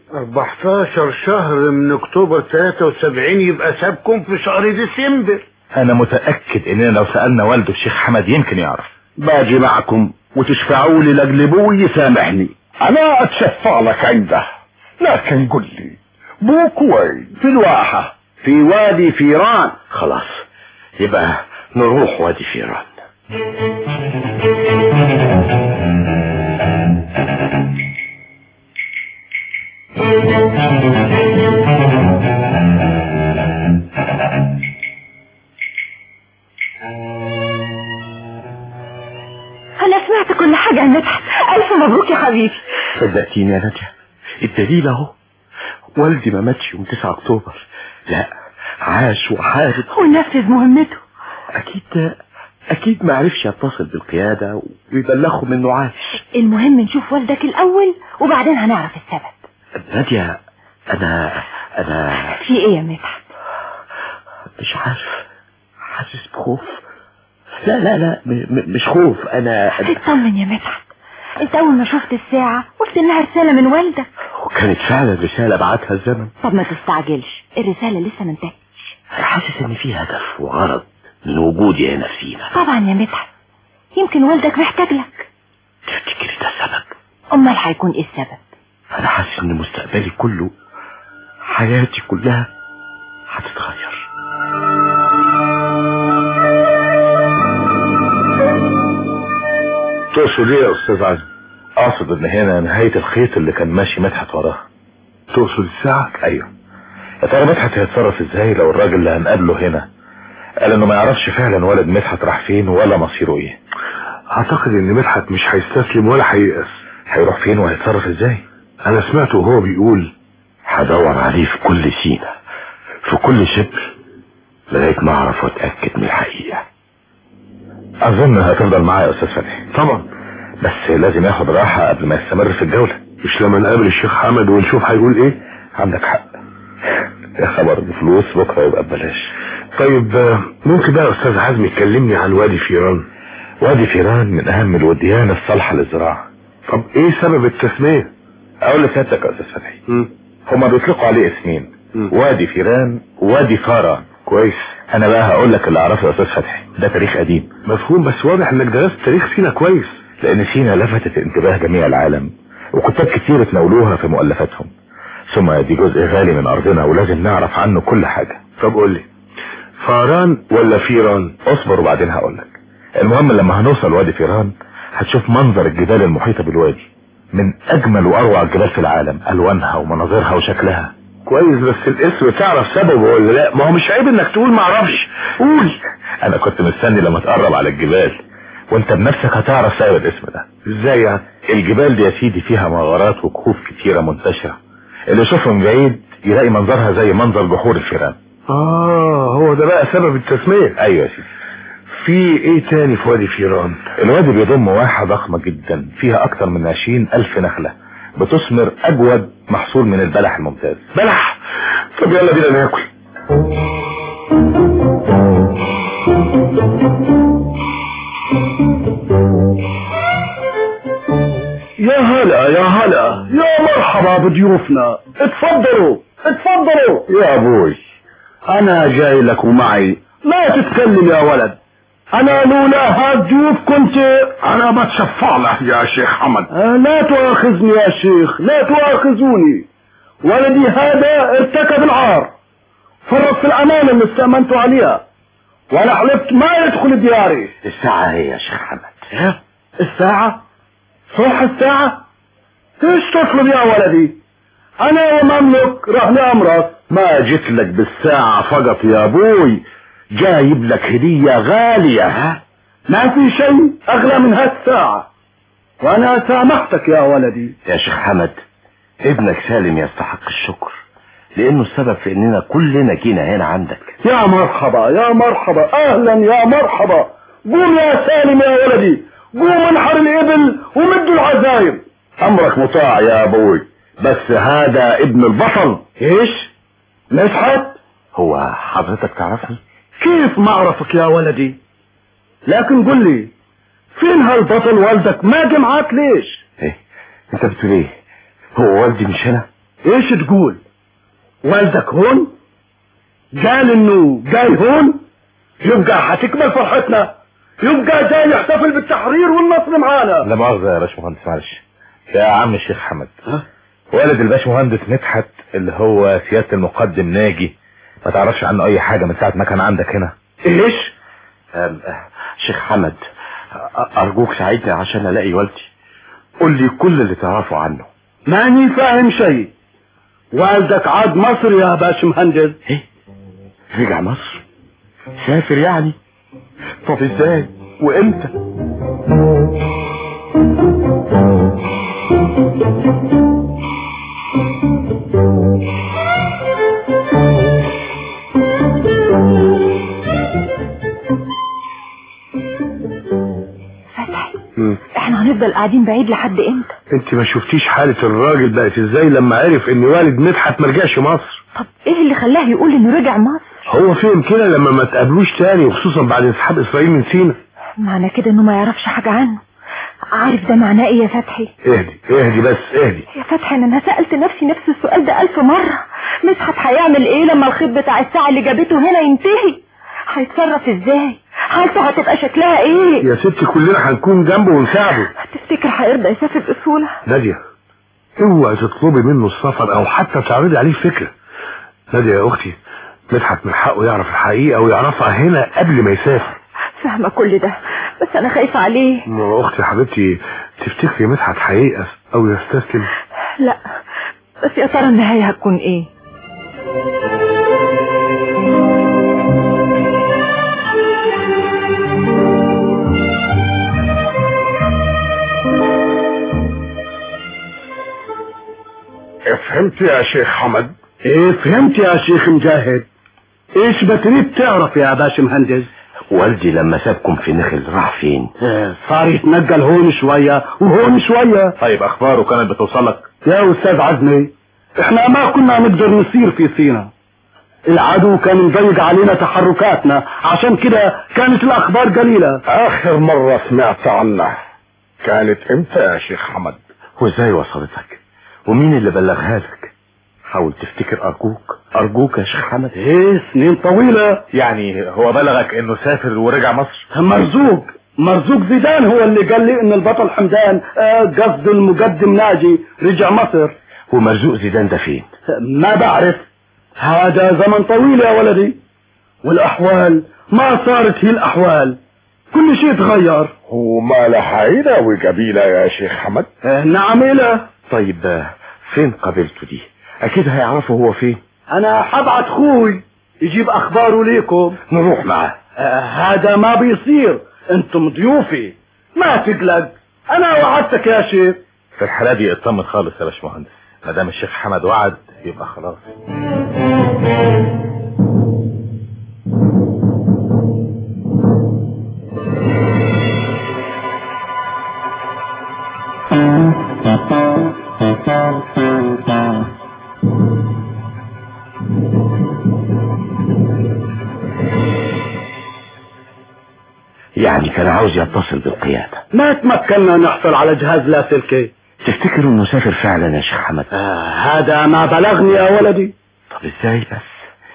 14 شهر من اكتوبر 73 يبقى سابكم في شهر ديسمبر
انا متأكد اننا لو سألنا والده الشيخ حمد يمكن يعرف
باجي معكم وتشفعوا لي لاجل ابوي يسامحني
انا اتشفع لك عنده لكن قل لي بوك وين
في الواحة في وادي فيران
خلاص يبقى نروح وادي فيران
انا سمعت كل حاجة يا مدحت ألف مبروك يا حبيبي
صدقتيني يا نادية الدليل اهو والدي ما ماتش يوم 9 اكتوبر لا عاش وحارب
ونفذ مهمته
اكيد اكيد ما عرفش يتصل بالقيادة ويبلغهم انه عاش
المهم نشوف والدك الأول وبعدين هنعرف السبب
نادية انا انا
في ايه يا مدحت
مش عارف حاسس بخوف لا لا لا م م مش خوف انا أنا-
اطمن يا مدحت انت اول ما شفت الساعة قلت انها رسالة من والدك
وكانت فعلا رسالة بعتها الزمن
طب ما تستعجلش الرسالة لسه ما انتهتش
حاسس ان في هدف وغرض من وجودي هنا فينا
طبعا يا مدحت يمكن والدك محتاج لك
تفتكري ده السبب
امال هيكون ايه السبب
انا حاسس ان مستقبلي كله حياتي كلها هتتغير
تقصد ايه يا استاذ عزمي
اقصد ان هنا نهاية الخيط اللي كان ماشي مدحت وراه
تقصد الساعة
ايوه يا ترى مدحت هيتصرف ازاي لو الراجل اللي هنقابله هنا قال انه ما يعرفش فعلا ولد مدحت راح فين ولا مصيره ايه
اعتقد ان مدحت مش هيستسلم ولا هييأس
هيروح فين وهيتصرف ازاي
انا سمعته وهو بيقول
هدور عليه في كل سينة في كل شبر لغاية ما اعرف واتأكد من الحقيقة
اظن هتفضل معايا يا استاذ فتحي
طبعا
بس لازم ياخد راحة قبل ما يستمر في الجولة
مش لما نقابل الشيخ حمد ونشوف هيقول ايه
عندك حق يا خبر بفلوس بكرة يبقى ببلاش
طيب آه، ممكن بقى يا استاذ عزمي تكلمني عن وادي فيران
وادي فيران من اهم الوديان الصالحة للزراعة
طب ايه سبب التسمية
اقول لسيادتك يا استاذ فتحي
مم.
هما بيطلقوا عليه اسمين
مم.
وادي فيران وادي فاران
كويس
انا بقى هقول لك اللي اعرفه يا استاذ فتحي ده تاريخ قديم
مفهوم بس واضح انك درست تاريخ سينا كويس
لان سينا لفتت انتباه جميع العالم وكتاب كتير تناولوها في مؤلفاتهم ثم دي جزء غالي من ارضنا ولازم نعرف عنه كل حاجة
طب قول لي فاران ولا فيران
اصبر وبعدين هقول لك المهم لما هنوصل وادي فيران هتشوف منظر الجبال المحيطة بالوادي من اجمل واروع الجبال في العالم الوانها ومناظرها وشكلها
كويس بس الاسم تعرف سببه ولا لا ما هو مش عيب انك تقول معرفش قول
انا كنت مستني لما تقرب على الجبال وانت بنفسك هتعرف سبب الاسم ده
ازاي يعني
الجبال دي يا سيدي فيها مغارات وكهوف كتيرة منتشرة اللي يشوفها من بعيد يلاقي منظرها زي منظر جحور الفيران
اه هو ده بقى سبب التسمية
ايوه يا سيدي
في ايه تاني في وادي فيران
الوادي بيضم واحة ضخمة جدا فيها اكتر من عشرين الف نخلة بتثمر اجود محصول من البلح الممتاز
بلح طب يلا بينا ناكل
يا هلا يا هلا يا مرحبا بضيوفنا اتفضلوا اتفضلوا يا ابوي انا جاي لك ومعي لا تتكلم يا ولد انا لولا هالضيوف كنت
انا بتشفع له يا شيخ حمد
آه، لا تؤاخذني يا شيخ لا تؤاخذوني ولدي هذا ارتكب العار فرط في الامانه اللي استامنت عليها وانا حلفت ما يدخل دياري
الساعة هي يا شيخ حمد
إيه؟ الساعة صح الساعة ايش تطلب يا ولدي انا ومملك رهن امرك
ما جيت لك بالساعة فقط يا ابوي جايب لك هدية غالية ها
ما في شيء اغلى من هالساعة وانا سامحتك يا ولدي
يا شيخ حمد ابنك سالم يستحق الشكر لانه السبب في اننا كلنا جينا هنا عندك
يا مرحبا يا مرحبا اهلا يا مرحبا قوم يا سالم يا ولدي قوم انحر الابل ومدوا العزايم
امرك مطاع يا ابوي بس هذا ابن البطل
ايش مدحت
هو حضرتك تعرفني
كيف ما اعرفك يا ولدي لكن قل لي فين هالبطل والدك ما جه معاك ليش
ايه انت بتقول ايه هو والدي مش هنا
ايش تقول والدك هون قال انه جاي هون يبقى هتكمل فرحتنا يبقى جاي يحتفل بالتحرير والنصر معانا
لا مؤاخذة يا باشمهندس معلش يا عم الشيخ حمد والد الباشمهندس مدحت اللي هو سيادة المقدم ناجي ما تعرفش عنه اي حاجة من ساعة ما كان عندك هنا
ايش
أم- أه، شيخ حمد أ- ارجوك ساعدني عشان الاقي والدي قول لي كل اللي تعرفه عنه
ماني فاهم شيء والدك عاد مصر يا باش مهندس
ايه رجع مصر سافر يعني طب ازاي وامتى
فتحي
مم.
احنا هنفضل قاعدين بعيد لحد امتى
انت ما شفتيش حالة الراجل بقت ازاي لما عرف ان والد مدحت مرجعش مصر
طب ايه اللي خلاه يقول انه رجع مصر
هو فهم كده لما ما تقابلوش تاني وخصوصا بعد انسحاب اسرائيل من سينا
معنى كده انه ما يعرفش حاجة عنه عارف ده معناه ايه يا فتحي
اهدي اهدي بس اهدي
يا فتحي انا أنا سألت نفسي نفس السؤال ده ألف مرة مدحت هيعمل ايه لما الخيط بتاع الساعة اللي جابته هنا ينتهي هيتصرف ازاي حالته هتبقى شكلها ايه
يا ستي كلنا هنكون جنبه ونساعده
تفتكر هيرضى يسافر بسهولة
نادية اوعي تطلبي منه السفر او حتى تعرضي عليه فكرة نادية يا اختي مدحت من حقه يعرف الحقيقة ويعرفها هنا قبل ما يسافر
فاهمة كل ده بس انا خايفة عليه
ما اختي حبيبتي تفتكري مدحت هييأس او يستسلم
لا بس يا ترى النهاية هتكون ايه
فهمت يا شيخ حمد
ايه فهمت يا شيخ مجاهد ايش بتريد تعرف يا باش مهندس
والدي لما سابكم في نخل راح فين
إيه، صار يتنقل هون شوية وهون شوية
طيب اخباره كانت بتوصلك
يا استاذ عزمي احنا ما كنا نقدر نسير في سينا العدو كان مضيق علينا تحركاتنا عشان كده كانت الاخبار قليلة
اخر مرة سمعت عنه كانت امتى يا شيخ حمد
وازاي وصلتك ومين اللي بلغها لك حاول تفتكر ارجوك ارجوك يا شيخ حمد
ايه سنين طويلة
يعني هو بلغك انه سافر ورجع مصر
مرزوق مرزوق زيدان هو اللي قال لي ان البطل حمدان آه، قصد المقدم ناجي رجع مصر
ومرزوق زيدان ده فين
ما بعرف هذا زمن طويل يا ولدي والاحوال ما صارت هي الاحوال كل شيء تغير
وما لحينا وقبيلة يا شيخ حمد
آه، نعم إله
طيب آه، فين قبيلته دي اكيد هيعرفوا هو فين
انا حبعت خوي يجيب اخباره ليكم
نروح معاه
آه، هذا ما بيصير انتم ضيوفي ما تقلق انا وعدتك يا شيخ
في الحالة دي اطمن خالص يا باشمهندس ما دام الشيخ حمد وعد يبقى خلاص
يعني كان عاوز يتصل بالقيادة
ما تمكنا نحصل على جهاز لاسلكي
تفتكر انه سافر فعلا يا شيخ حمد
آه هذا ما بلغني يا ولدي
طب ازاي بس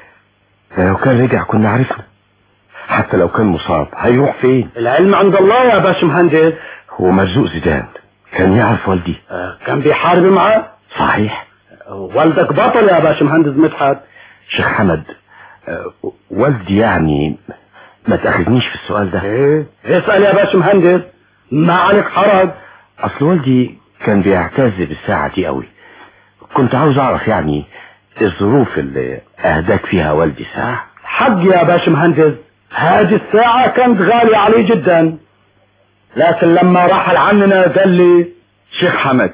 ده لو كان رجع كنا عرفنا حتى لو كان مصاب هيروح فين
العلم عند الله يا باش مهندس
هو مرزوق زيدان كان يعرف والدي
آه كان بيحارب معاه
صحيح
والدك بطل يا باش مهندس مدحت
شيخ حمد آه، والدي يعني ما تاخذنيش في السؤال ده
ايه اسأل يا باش مهندس ما عليك حرج
اصل والدي كان بيعتز بالساعة دي قوي كنت عاوز اعرف يعني الظروف اللي اهداك فيها والدي ساعة
حق يا باش مهندس هذه الساعة كانت غالية علي جدا لكن لما رحل عننا قال لي
شيخ حمد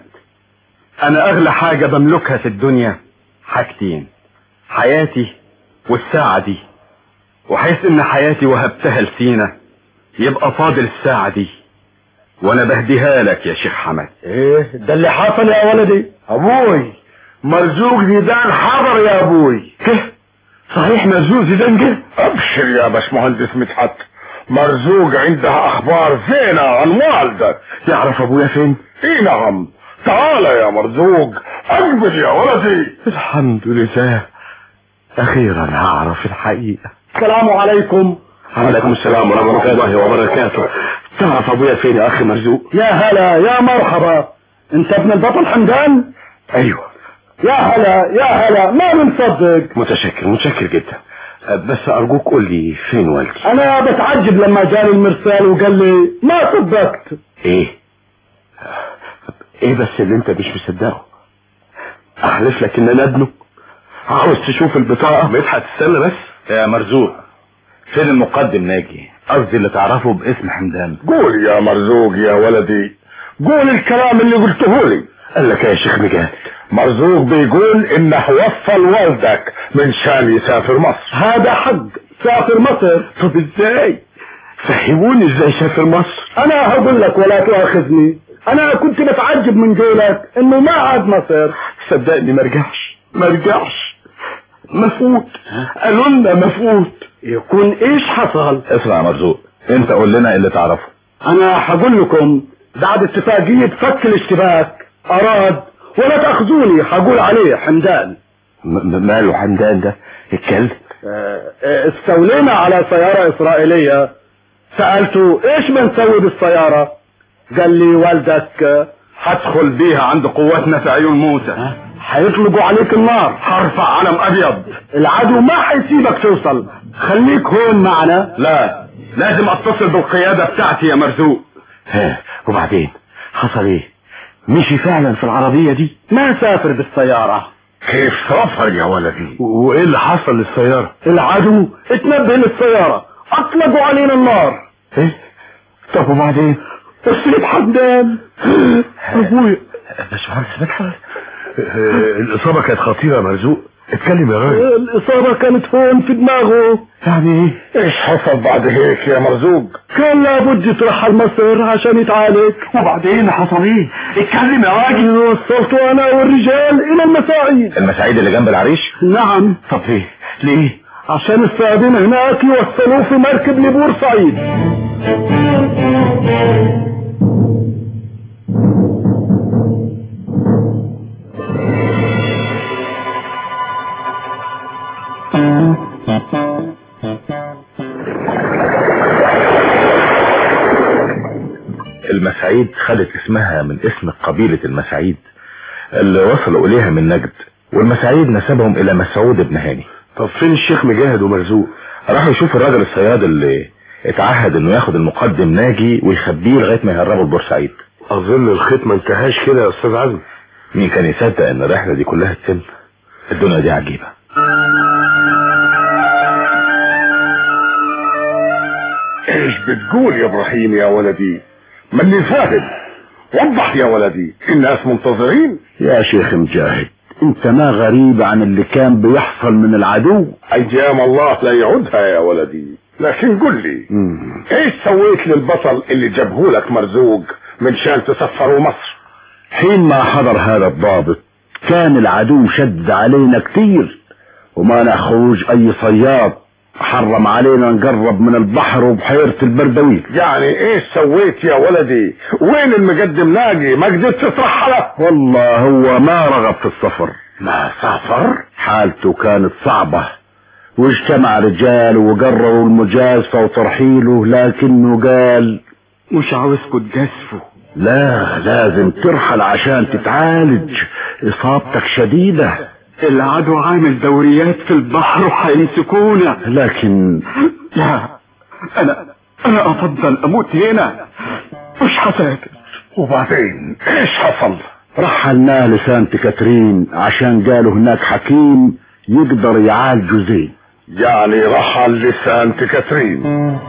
انا اغلى حاجة بملكها في الدنيا حاجتين حياتي والساعة دي وحيث ان حياتي وهبتها لسينا يبقى فاضل الساعة دي وانا بهديها لك يا شيخ حمد
ايه ده اللي حصل يا ولدي
ابوي مرزوق زيدان حضر يا ابوي
كه صحيح مرزوق زيدان جه
ابشر يا باشمهندس مدحت مرزوق عندها اخبار زينة عن والدك
يعرف ابويا فين
اي نعم تعال يا مرزوق اقبل يا ولدي
الحمد لله اخيرا هعرف الحقيقة
السلام عليكم
عليكم السلام ورحمة الله وبركاته تعرف ابويا فين يا اخي مرزوق
يا هلا يا مرحبا انت ابن البطل حمدان
ايوه
يا هلا يا هلا ما بنصدق
متشكر متشكر جدا أه، بس ارجوك قول لي فين والدي
انا بتعجب لما جاني المرسال وقال لي ما صدقت
ايه ايه بس اللي انت مش مصدقه احلف لك ان انا ابنه عاوز تشوف البطاقة
مدحت استنى بس
يا مرزوق فين المقدم ناجي قصدي اللي تعرفه باسم حمدان
قول يا مرزوق يا ولدي قول الكلام اللي قلته لي
قال لك يا شيخ مجاد
مرزوق بيقول انه وصل والدك من شان يسافر مصر
هذا حق سافر مصر
طب ازاي فهموني ازاي سافر مصر
انا هقول لك ولا تؤاخذني انا كنت بتعجب من قولك انه ما عاد مصر
صدقني ما رجعش ما رجعش مفوت قالوا لنا مفوت
يكون ايش حصل
اسمع يا مرزوق انت قول لنا اللي تعرفه
انا هقول لكم بعد اتفاقية فك الاشتباك اراد ولا تاخذوني هقول عليه حمدان
م- م- ماله حمدان ده اتكلم
آه، آه، استولينا على سيارة اسرائيلية سألته ايش بنسوي بالسيارة قال لي والدك آه،
هدخل بيها عند قواتنا في عيون موسى
هيطلقوا عليك النار
هرفع علم ابيض
العدو ما حيسيبك توصل خليك هون معنا
لا لازم اتصل بالقيادة بتاعتي يا مرزوق
ها وبعدين حصل ايه مشي فعلا في العربية دي
ما سافر بالسيارة
كيف سافر يا ولدي
وايه اللي حصل للسيارة
العدو اتنبه للسيارة اطلقوا علينا النار
ايه طب وبعدين
السيد حمدان
ابويا
باشمهندس مدحت
آه، الاصابة كانت خطيرة يا مرزوق اتكلم يا راجل
الاصابة كانت هون في دماغه
يعني ايه
ايش حصل بعد هيك يا مرزوق
كان لابد يترحل مصر عشان يتعالج
وبعدين حصل ايه اتكلم يا راجل
وصلته انا والرجال الى المساعيد
المساعيد اللي جنب العريش
نعم
طب ايه ليه
عشان الصيادين هناك يوصلوه في مركب لبورسعيد
المساعيد خدت اسمها من اسم قبيلة المساعيد اللي وصلوا اليها من نجد والمساعيد نسبهم الى مسعود بن هاني
طب فين الشيخ مجاهد ومرزوق
راحوا يشوفوا الراجل الصياد اللي اتعهد انه ياخد المقدم ناجي ويخبيه لغايه ما يهربوا لبورسعيد
اظن الخيط ما انتهاش كده يا استاذ عزمي
مين كان يصدق ان الرحله دي كلها تتم الدنيا دي عجيبه
ايش بتقول يا ابراهيم يا ولدي ماني فاهم وضح يا ولدي الناس منتظرين
يا شيخ مجاهد انت ما غريب عن اللي كان بيحصل من العدو
ايام الله لا يعودها يا ولدي لكن قل لي ايش سويت للبطل اللي جابهولك مرزوق من شان تسفروا مصر
حين ما حضر هذا الضابط كان العدو شد علينا كتير وما نخرج اي صياد حرم علينا نقرب من البحر وبحيرة البردويل
يعني ايش سويت يا ولدي وين المقدم ناجي ما قدرت ترحله
والله هو ما رغب في السفر
ما سافر
حالته كانت صعبة واجتمع رجال وقرروا المجازفة وترحيله لكنه قال
مش عاوزكوا تجازفوا
لا لازم ترحل عشان تتعالج اصابتك شديدة
العدو عامل دوريات في البحر وهيمسكونا
لكن
لا انا انا افضل اموت هنا مش هسافر
وبعدين ايش حصل
رحلناه لسانت كاترين عشان قالوا هناك حكيم يقدر يعالجه زين
يعني رحل لسانت كاترين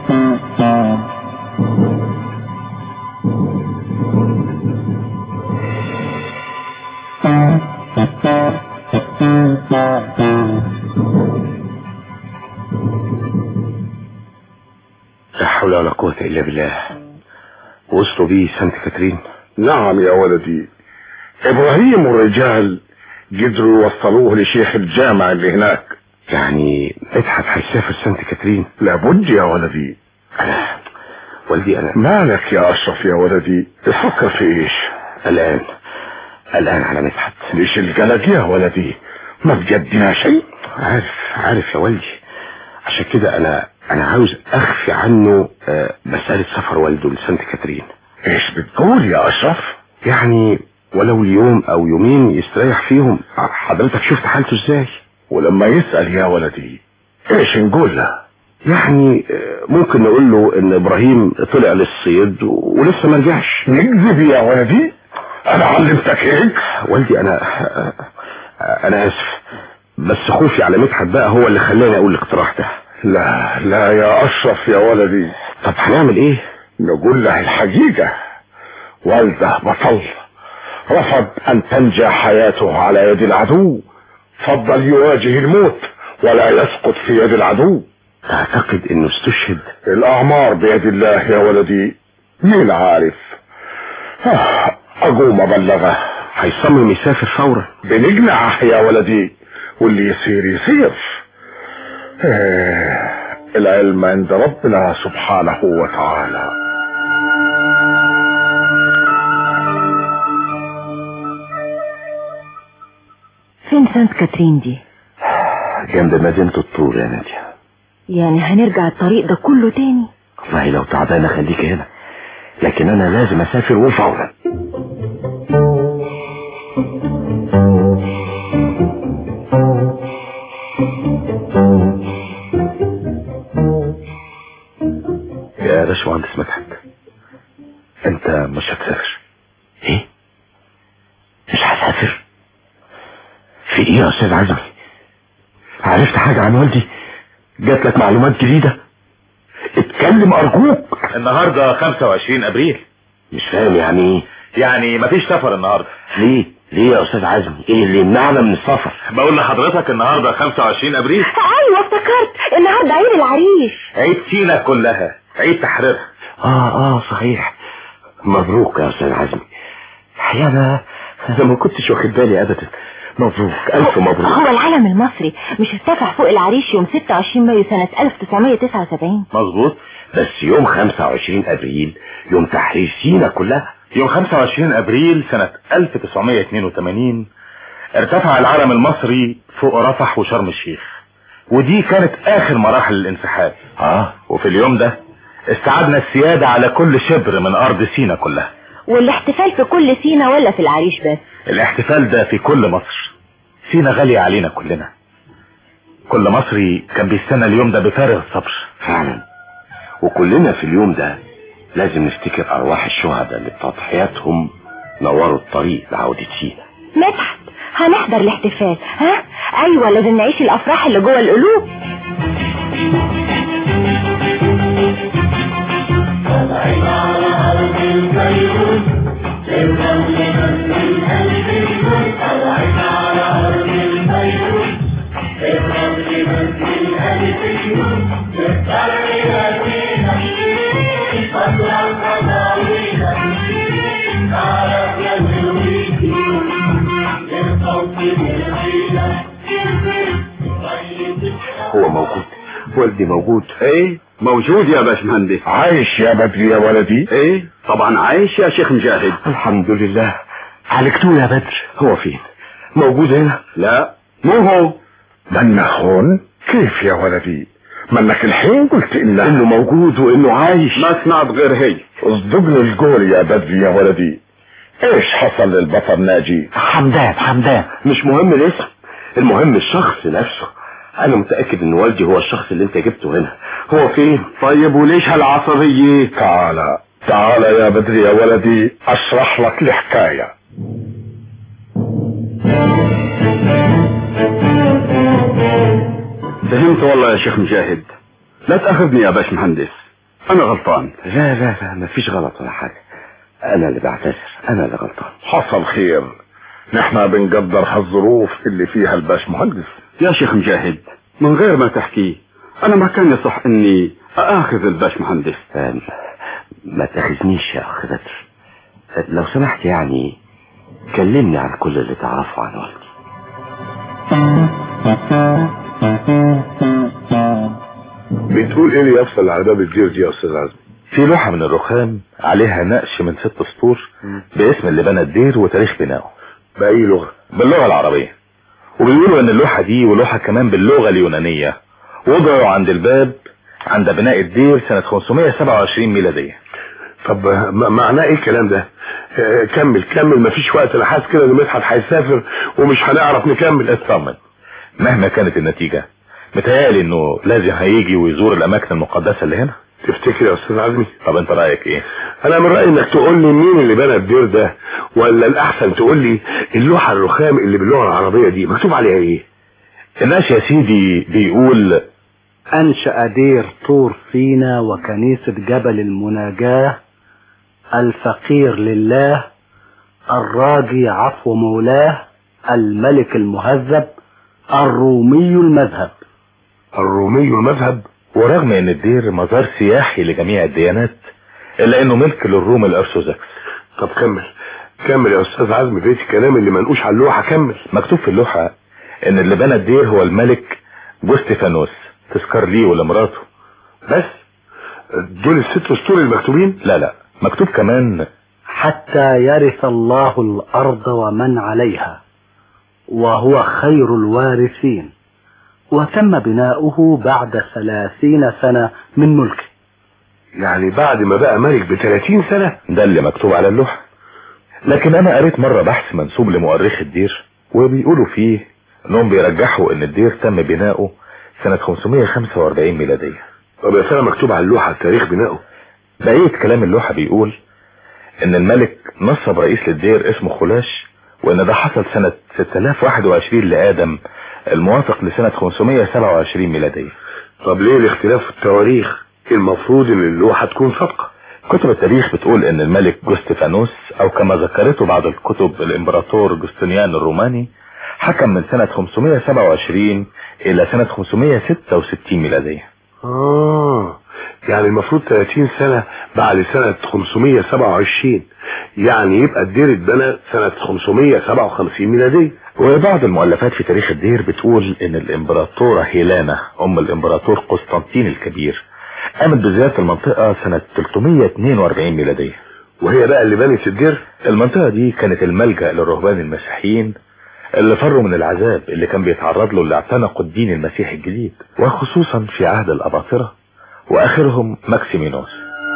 لا حول ولا قوة الا بالله وصلوا بيه سانت كاترين
نعم يا ولدي ابراهيم والرجال قدروا يوصلوه لشيخ الجامع اللي هناك
يعني مدحت هيسافر سانت كاترين
لابد يا ولدي
انا والدي انا
مالك يا اشرف يا ولدي تفكر في ايش
الان الان على مدحت
ليش القلق يا ولدي ما بجدنا شيء
عارف عارف يا والدي عشان كده انا انا عاوز اخفي عنه آه، مسألة سفر والده لسانت كاترين
ايش بتقول يا اشرف
يعني ولو يوم او يومين يستريح فيهم حضرتك شفت حالته ازاي
ولما يسأل يا ولدي ايش نقول له
يعني آه، ممكن نقول له ان ابراهيم طلع للصيد و- ولسه ما رجعش
نكذب يا ولدي انا علمتك هيك
والدي انا آه، آه، انا اسف بس خوفي على مدحت بقى هو اللي خلاني اقول الاقتراح ده
لا لا يا اشرف يا ولدي
طب هنعمل ايه
نقول له الحقيقة والده بطل رفض ان تنجى حياته على يد العدو فضل يواجه الموت ولا يسقط في يد العدو
تعتقد انه استشهد
الاعمار بيد الله يا ولدي مين عارف آه، اقوم ابلغه
هيصمم يسافر فورا
بنجمعه يا ولدي واللي يصير يصير آه، العلم عند ربنا سبحانه وتعالى
فين سانت كاترين دي
جنب مدينة الطور يا نادية
يعني هنرجع الطريق ده كله تاني
والله لو تعبانة خليك هنا لكن انا لازم اسافر وفورا يا باشمهندس مدحت انت مش هتسافر ايه مش هسافر في ايه يا استاذ عزمي عرفت حاجة عن والدي جات لك معلومات جديدة اتكلم ارجوك
النهاردة 25 ابريل
مش فاهم يعني ايه
يعني مفيش سفر النهاردة
ليه ليه يا استاذ عزمي ايه اللي يمنعنا من السفر
بقول لحضرتك النهاردة 25 ابريل
ايوه افتكرت النهارده عيد العريس
عيد سينا كلها عيد تحريرها
اه اه صحيح مبروك يا استاذ عزمي الحقيقة انا انا ما كنتش واخد بالي ابدا مبروك الف مبروك
هو العلم المصري مش ارتفع فوق العريش يوم 26 مايو سنة 1979
مظبوط بس يوم 25 ابريل يوم تحرير سينا كلها
يوم 25 ابريل سنة 1982 ارتفع العلم المصري فوق رفح وشرم الشيخ ودي كانت اخر مراحل الانسحاب
اه
وفي اليوم ده استعدنا السيادة على كل شبر من ارض سينا كلها
والاحتفال في كل سينا ولا في العريش بس
الاحتفال ده في كل مصر سينا غالية علينا كلنا كل مصري كان بيستنى اليوم ده بفارغ الصبر
فعلا وكلنا في اليوم ده لازم نفتكر ارواح الشهداء اللي بتضحياتهم نوروا الطريق لعودة سينا
مدحت هنحضر الاحتفال ها ايوه لازم نعيش الافراح اللي جوه القلوب
هو موجود والدي موجود
ايه موجود يا باشمهندس
عايش يا بدري يا ولدي
ايه طبعا عايش يا شيخ مجاهد
الحمد لله عالجتوه يا بدر هو فين موجود هنا
لا مو هو
منك هون كيف يا ولدي منك الحين قلت انه
انه موجود وانه عايش
ما سمعت غير هي
اصدقني القول يا بدري يا ولدي ايش حصل للبطل ناجي
حمدان حمدان مش مهم الاسم المهم الشخص نفسه انا متأكد ان والدي هو الشخص اللي انت جبته هنا هو فين
طيب وليش هالعصبية
تعال تعال يا بدري يا ولدي اشرح لك الحكاية
فهمت والله يا شيخ مجاهد لا تأخذني يا باش مهندس انا غلطان
لا لا لا مفيش غلط ولا حاجة انا اللي بعتذر انا اللي غلطان
حصل خير نحن بنقدر هالظروف اللي فيها الباش مهندس
يا شيخ مجاهد من غير ما تحكي انا ما كان يصح اني اخذ الباش مهندس
آم، ما تاخذنيش يا اخ بدر لو سمحت يعني كلمني عن كل اللي تعرفه عن والدي
بتقول ايه اللي يفصل على باب الدير دي يا استاذ عزمي
في لوحة من الرخام عليها نقش من ست سطور باسم اللي بنى الدير وتاريخ بنائه
باي لغه
باللغة العربية وبيقولوا ان اللوحة دي ولوحة كمان باللغة اليونانية وضعوا عند الباب عند بناء الدير سنة 527 ميلادية
طب ما- معناه ايه الكلام ده آه، كمل كمل مفيش وقت انا حاسس كده ان مدحت هيسافر ومش هنعرف نكمل
اطمن مهما كانت النتيجة متهيألي انه لازم هيجي ويزور الاماكن المقدسة اللي هنا
تفتكر يا استاذ عزمي
طب انت رأيك ايه
انا من رايي انك تقول لي مين اللي بنى الدير ده ولا الاحسن تقول لي اللوحه الرخام اللي باللغه العربيه دي مكتوب عليها ايه
الناس يا سيدي بيقول
أنشأ دير طور سينا وكنيسة جبل المناجاة
الفقير لله الراجي عفو مولاه الملك المهذب الرومي المذهب
الرومي المذهب
ورغم ان الدير مزار سياحي لجميع الديانات الا انه ملك للروم الارثوذكس
طب كمل كمل يا استاذ عزمي بيت الكلام اللي منقوش على اللوحه كمل
مكتوب في اللوحة ان اللي بنى الدير هو الملك جوستيفانوس تذكر ليه ولمراته
بس دول الست اسطول المكتوبين
لا لا مكتوب كمان
حتى يرث الله الأرض ومن عليها وهو خير الوارثين وتم بناؤه بعد ثلاثين سنة من ملكه
يعني بعد ما بقى ملك ب 30 سنه
ده اللي مكتوب على اللوحة لكن انا قريت مرة بحث منسوب لمؤرخ الدير وبيقولوا فيه انهم بيرجحوا ان الدير تم بناؤه سنة 545 ميلادية
طب يا ترى مكتوب على اللوحه تاريخ بنائه
بقية كلام اللوحة بيقول ان الملك نصب رئيس للدير اسمه خلاش وان ده حصل سنة 6021 لآدم الموافق لسنة 527 ميلادية
طب ليه الاختلاف في التواريخ المفروض ان اللوحه تكون صادقه
كتب التاريخ بتقول ان الملك جوستيفانوس او كما ذكرته بعض الكتب الامبراطور جوستنيان الروماني حكم من سنة 527 الى سنة 566 ميلادية
اه يعني المفروض 30 سنة بعد سنة 527 يعني يبقى الدير اتبنى سنة 557 ميلادية
وبعض المؤلفات في تاريخ الدير بتقول ان الامبراطورة هيلانا ام الامبراطور قسطنطين الكبير قامت بزيارة المنطقة سنة 342 ميلادية
وهي بقى اللي بنت الدير
المنطقة دي كانت الملجأ للرهبان المسيحيين اللي فروا من العذاب اللي كان بيتعرض له اللي اعتنقوا الدين المسيحي الجديد وخصوصا في عهد الأباطرة واخرهم ماكسيمينوس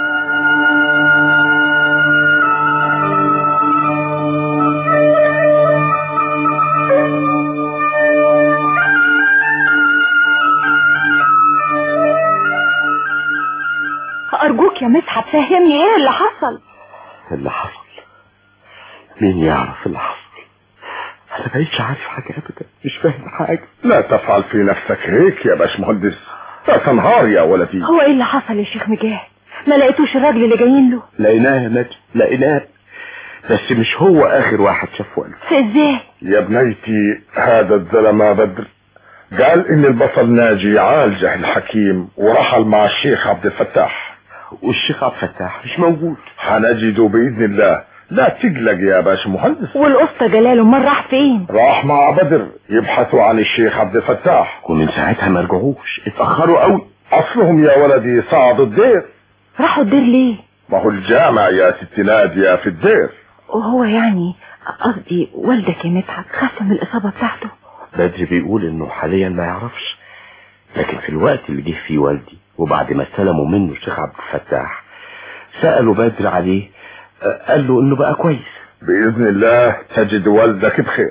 أرجوك يا مسحة فهمني إيه اللي حصل
اللي حصل مين يعرف اللي حصل انا بقيتش عارف حاجة ابدا مش فاهم حاجة
لا تفعل في نفسك هيك يا باشمهندس لا تنهار يا ولدي
هو إيه اللي حصل يا شيخ مجاهد ما لقيتوش الراجل اللي جايين له
لقيناه يا نجم لقيناه بس مش هو اخر واحد شاف والده
ازاي
يا بنيتي هذا الزلمة بدر قال ان البطل ناجي يعالجه الحكيم ورحل مع الشيخ عبد الفتاح
والشيخ عبد الفتاح مش موجود
حنجده باذن الله لا تقلق يا باش مهندس
والقسطى جلاله امال راح فين
راح مع بدر يبحثوا عن الشيخ عبد الفتاح
ومن ساعتها ما رجعوش اتأخروا قوي
اصلهم يا ولدي صعدوا الدير
راحوا الدير ليه
ما هو الجامع يا ست نادية في الدير
وهو يعني قصدي والدك يا مدحت خف من الإصابة بتاعته
بدر بيقول انه حاليا ما يعرفش لكن في الوقت اللي جه فيه والدي وبعد ما استلموا منه الشيخ عبد الفتاح سألوا بدر عليه آه، قال له انه بقى كويس
باذن الله تجد والدك بخير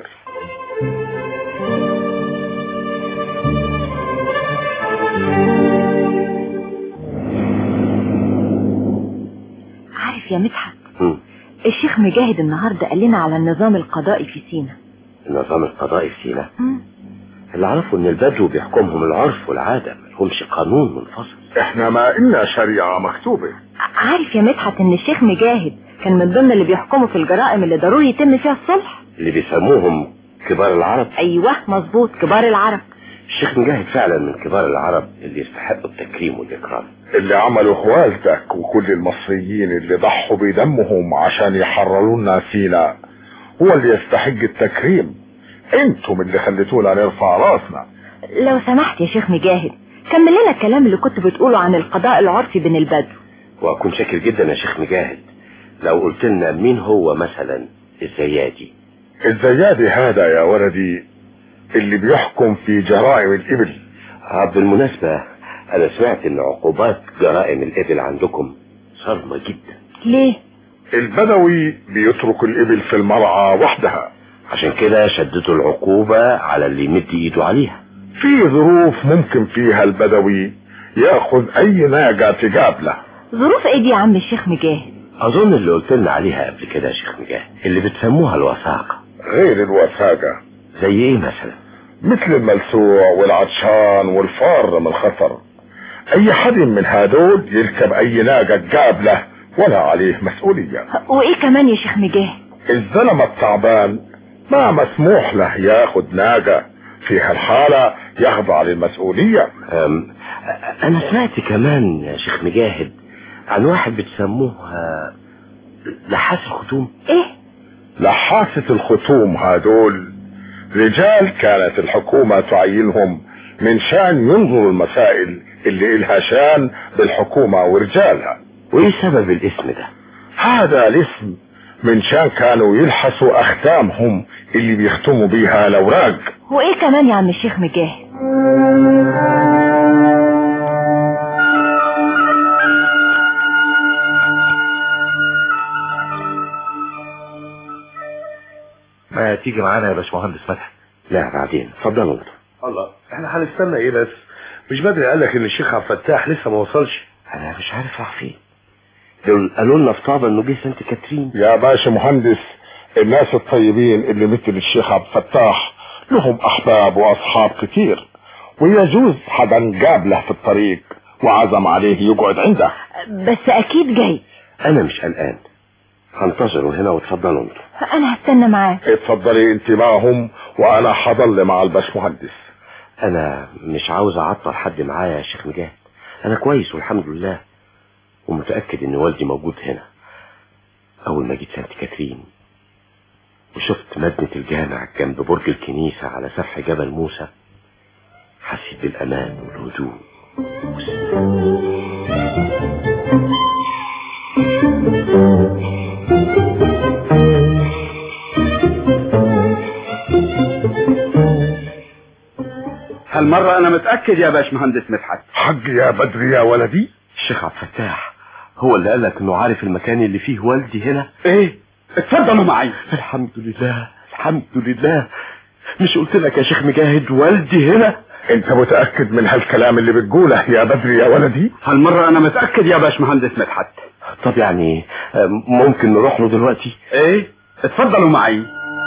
عارف يا مدحت
مم.
الشيخ مجاهد النهاردة قال لنا على النظام القضائي في سينا
النظام القضائي في سينا اللي عرفوا ان البدو بيحكمهم العرف والعادة ملهمش قانون منفصل
احنا ما إلنا شريعة مكتوبة
عارف يا مدحت ان الشيخ مجاهد كان من ضمن اللي بيحكموا في الجرائم اللي ضروري يتم فيها الصلح
اللي بيسموهم كبار العرب
ايوه مظبوط كبار العرب
الشيخ مجاهد فعلا من كبار العرب اللي يستحقوا التكريم والإكرام
اللي عملوا والدك وكل المصريين اللي ضحوا بدمهم عشان يحرروا لنا سيناء هو اللي يستحق التكريم انتم اللي خليتونا نرفع راسنا
لو سمحت يا شيخ مجاهد كمل لنا الكلام اللي كنت بتقوله عن القضاء العرفي بين البدو
وأكون شاكر جدا يا شيخ مجاهد لو قلت لنا مين هو مثلا الزيادي
الزيادي هذا يا ولدي اللي بيحكم في جرائم الإبل
آه، بالمناسبة أنا سمعت إن عقوبات جرائم الإبل عندكم صارمة جدا
ليه
البدوي بيترك الإبل في المرعى وحدها
عشان كده شددوا العقوبة على اللي يمد إيده عليها
في ظروف ممكن فيها البدوي ياخذ اي ناقة تقابله
ظروف ايه دي يا عم الشيخ مجاهد
أظن اللي قلت لنا عليها قبل كده يا شيخ مجاهد اللي بتسموها الوثاقة
غير الوثاقة
زي إيه مثلا
مثل الملسوع والعطشان والفار من الخطر اي حد من هدول يركب اي ناقة قابله ولا عليه مسؤولية
وايه كمان يا شيخ مجاهد
الزلمة التعبان ما مسموح له ياخد ناقة في هالحالة يخضع للمسؤولية
أم، انا سمعت كمان يا شيخ مجاهد عن واحد بتسموه آه، لحاس الختوم
ايه
لحاسة الختوم هادول رجال كانت الحكومة تعينهم من شان ينظروا المسائل اللي إلها شان بالحكومة ورجالها
وايه سبب الاسم ده
هذا الاسم من شان كانوا يلحسوا أختامهم اللي بيختموا بيها الأوراق
وايه كمان يا عم الشيخ مجاهد
ما تيجي معانا يا باشمهندس مدحت
لا بعدين اتفضلوا انتوا
الله احنا هنستنى ايه بس مش بدري قال لك ان الشيخ عبد الفتاح لسه ما وصلش
انا مش عارف راح فين دول قالوا لنا في طابة انه جه سانت كاترين
يا باشا مهندس الناس الطيبين اللي مثل الشيخ عبد الفتاح لهم أحباب وأصحاب كتير ويجوز حدا قابله في الطريق وعزم عليه يقعد عنده
بس اكيد جاي
انا مش قلقان هنتظروا هنا واتفضلوا انتوا
انا هستنى معاه
اتفضلي انت معهم وانا حضل مع الباشمهندس
انا مش عاوز اعطل حد معايا يا شيخ مجاهد انا كويس والحمد لله ومتأكد ان والدي موجود هنا اول ما جيت سانت كاترين وشفت مبنى الجامع جنب برج الكنيسة على سفح جبل موسى حسيت بالامان والهدوء
هالمرة أنا متأكد يا باش مهندس مدحت
حق يا بدري يا ولدي
الشيخ عبد الفتاح هو اللي قالك انه عارف المكان اللي فيه والدي هنا
إيه اتفضلوا معي
الحمد لله الحمد لله مش قلت لك يا شيخ مجاهد والدي هنا
انت متأكد من هالكلام اللي بتقوله يا بدري يا ولدي
هالمرة أنا متأكد يا باش مهندس مدحت
طب يعني آه، ممكن نروح له دلوقتي
إيه اتفضلوا معي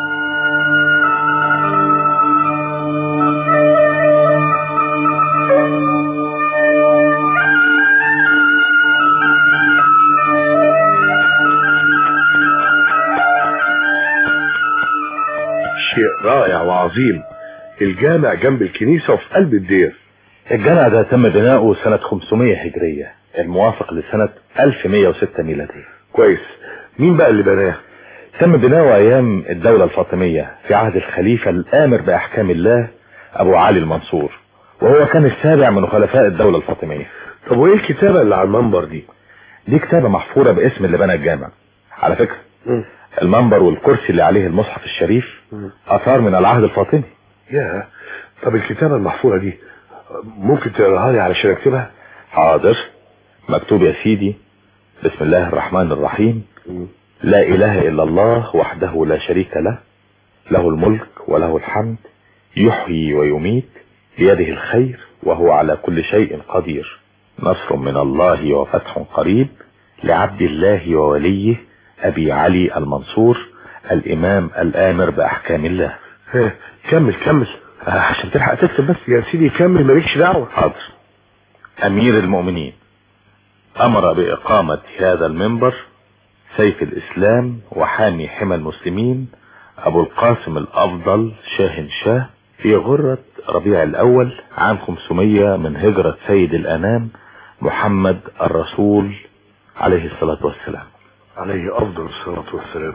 شيء رائع وعظيم الجامع جنب الكنيسة وفي قلب الدير
الجامع ده تم بناؤه سنة 500 هجرية الموافق لسنة 1106 ميلادية
كويس مين بقى اللي بناه
تم بناؤه ايام الدولة الفاطمية في عهد الخليفة الامر باحكام الله ابو علي المنصور وهو كان السابع من خلفاء الدولة الفاطمية
طب وايه الكتابة اللي على المنبر دي
دي كتابة محفورة باسم اللي بنى الجامع على فكرة المنبر والكرسي اللي عليه المصحف الشريف اثار من العهد الفاطمي
يا طب الكتابة المحفورة دي ممكن تقراها لي علشان اكتبها
حاضر مكتوب يا سيدي بسم الله الرحمن الرحيم لا اله الا الله وحده لا شريك له له الملك وله الحمد يحيي ويميت بيده الخير وهو على كل شيء قدير نصر من الله وفتح قريب لعبد الله ووليه ابي علي المنصور الامام الامر باحكام الله
ها، كمل كمل آه، عشان تلحق تكتب بس يا سيدي كمل مالكش دعوة
حاضر امير المؤمنين امر باقامة هذا المنبر سيف الاسلام وحامي حمى المسلمين ابو القاسم الافضل شاهن شاه في غرة ربيع الاول عام 500 من هجرة سيد الانام محمد الرسول عليه الصلاة والسلام
عليه افضل الصلاة والسلام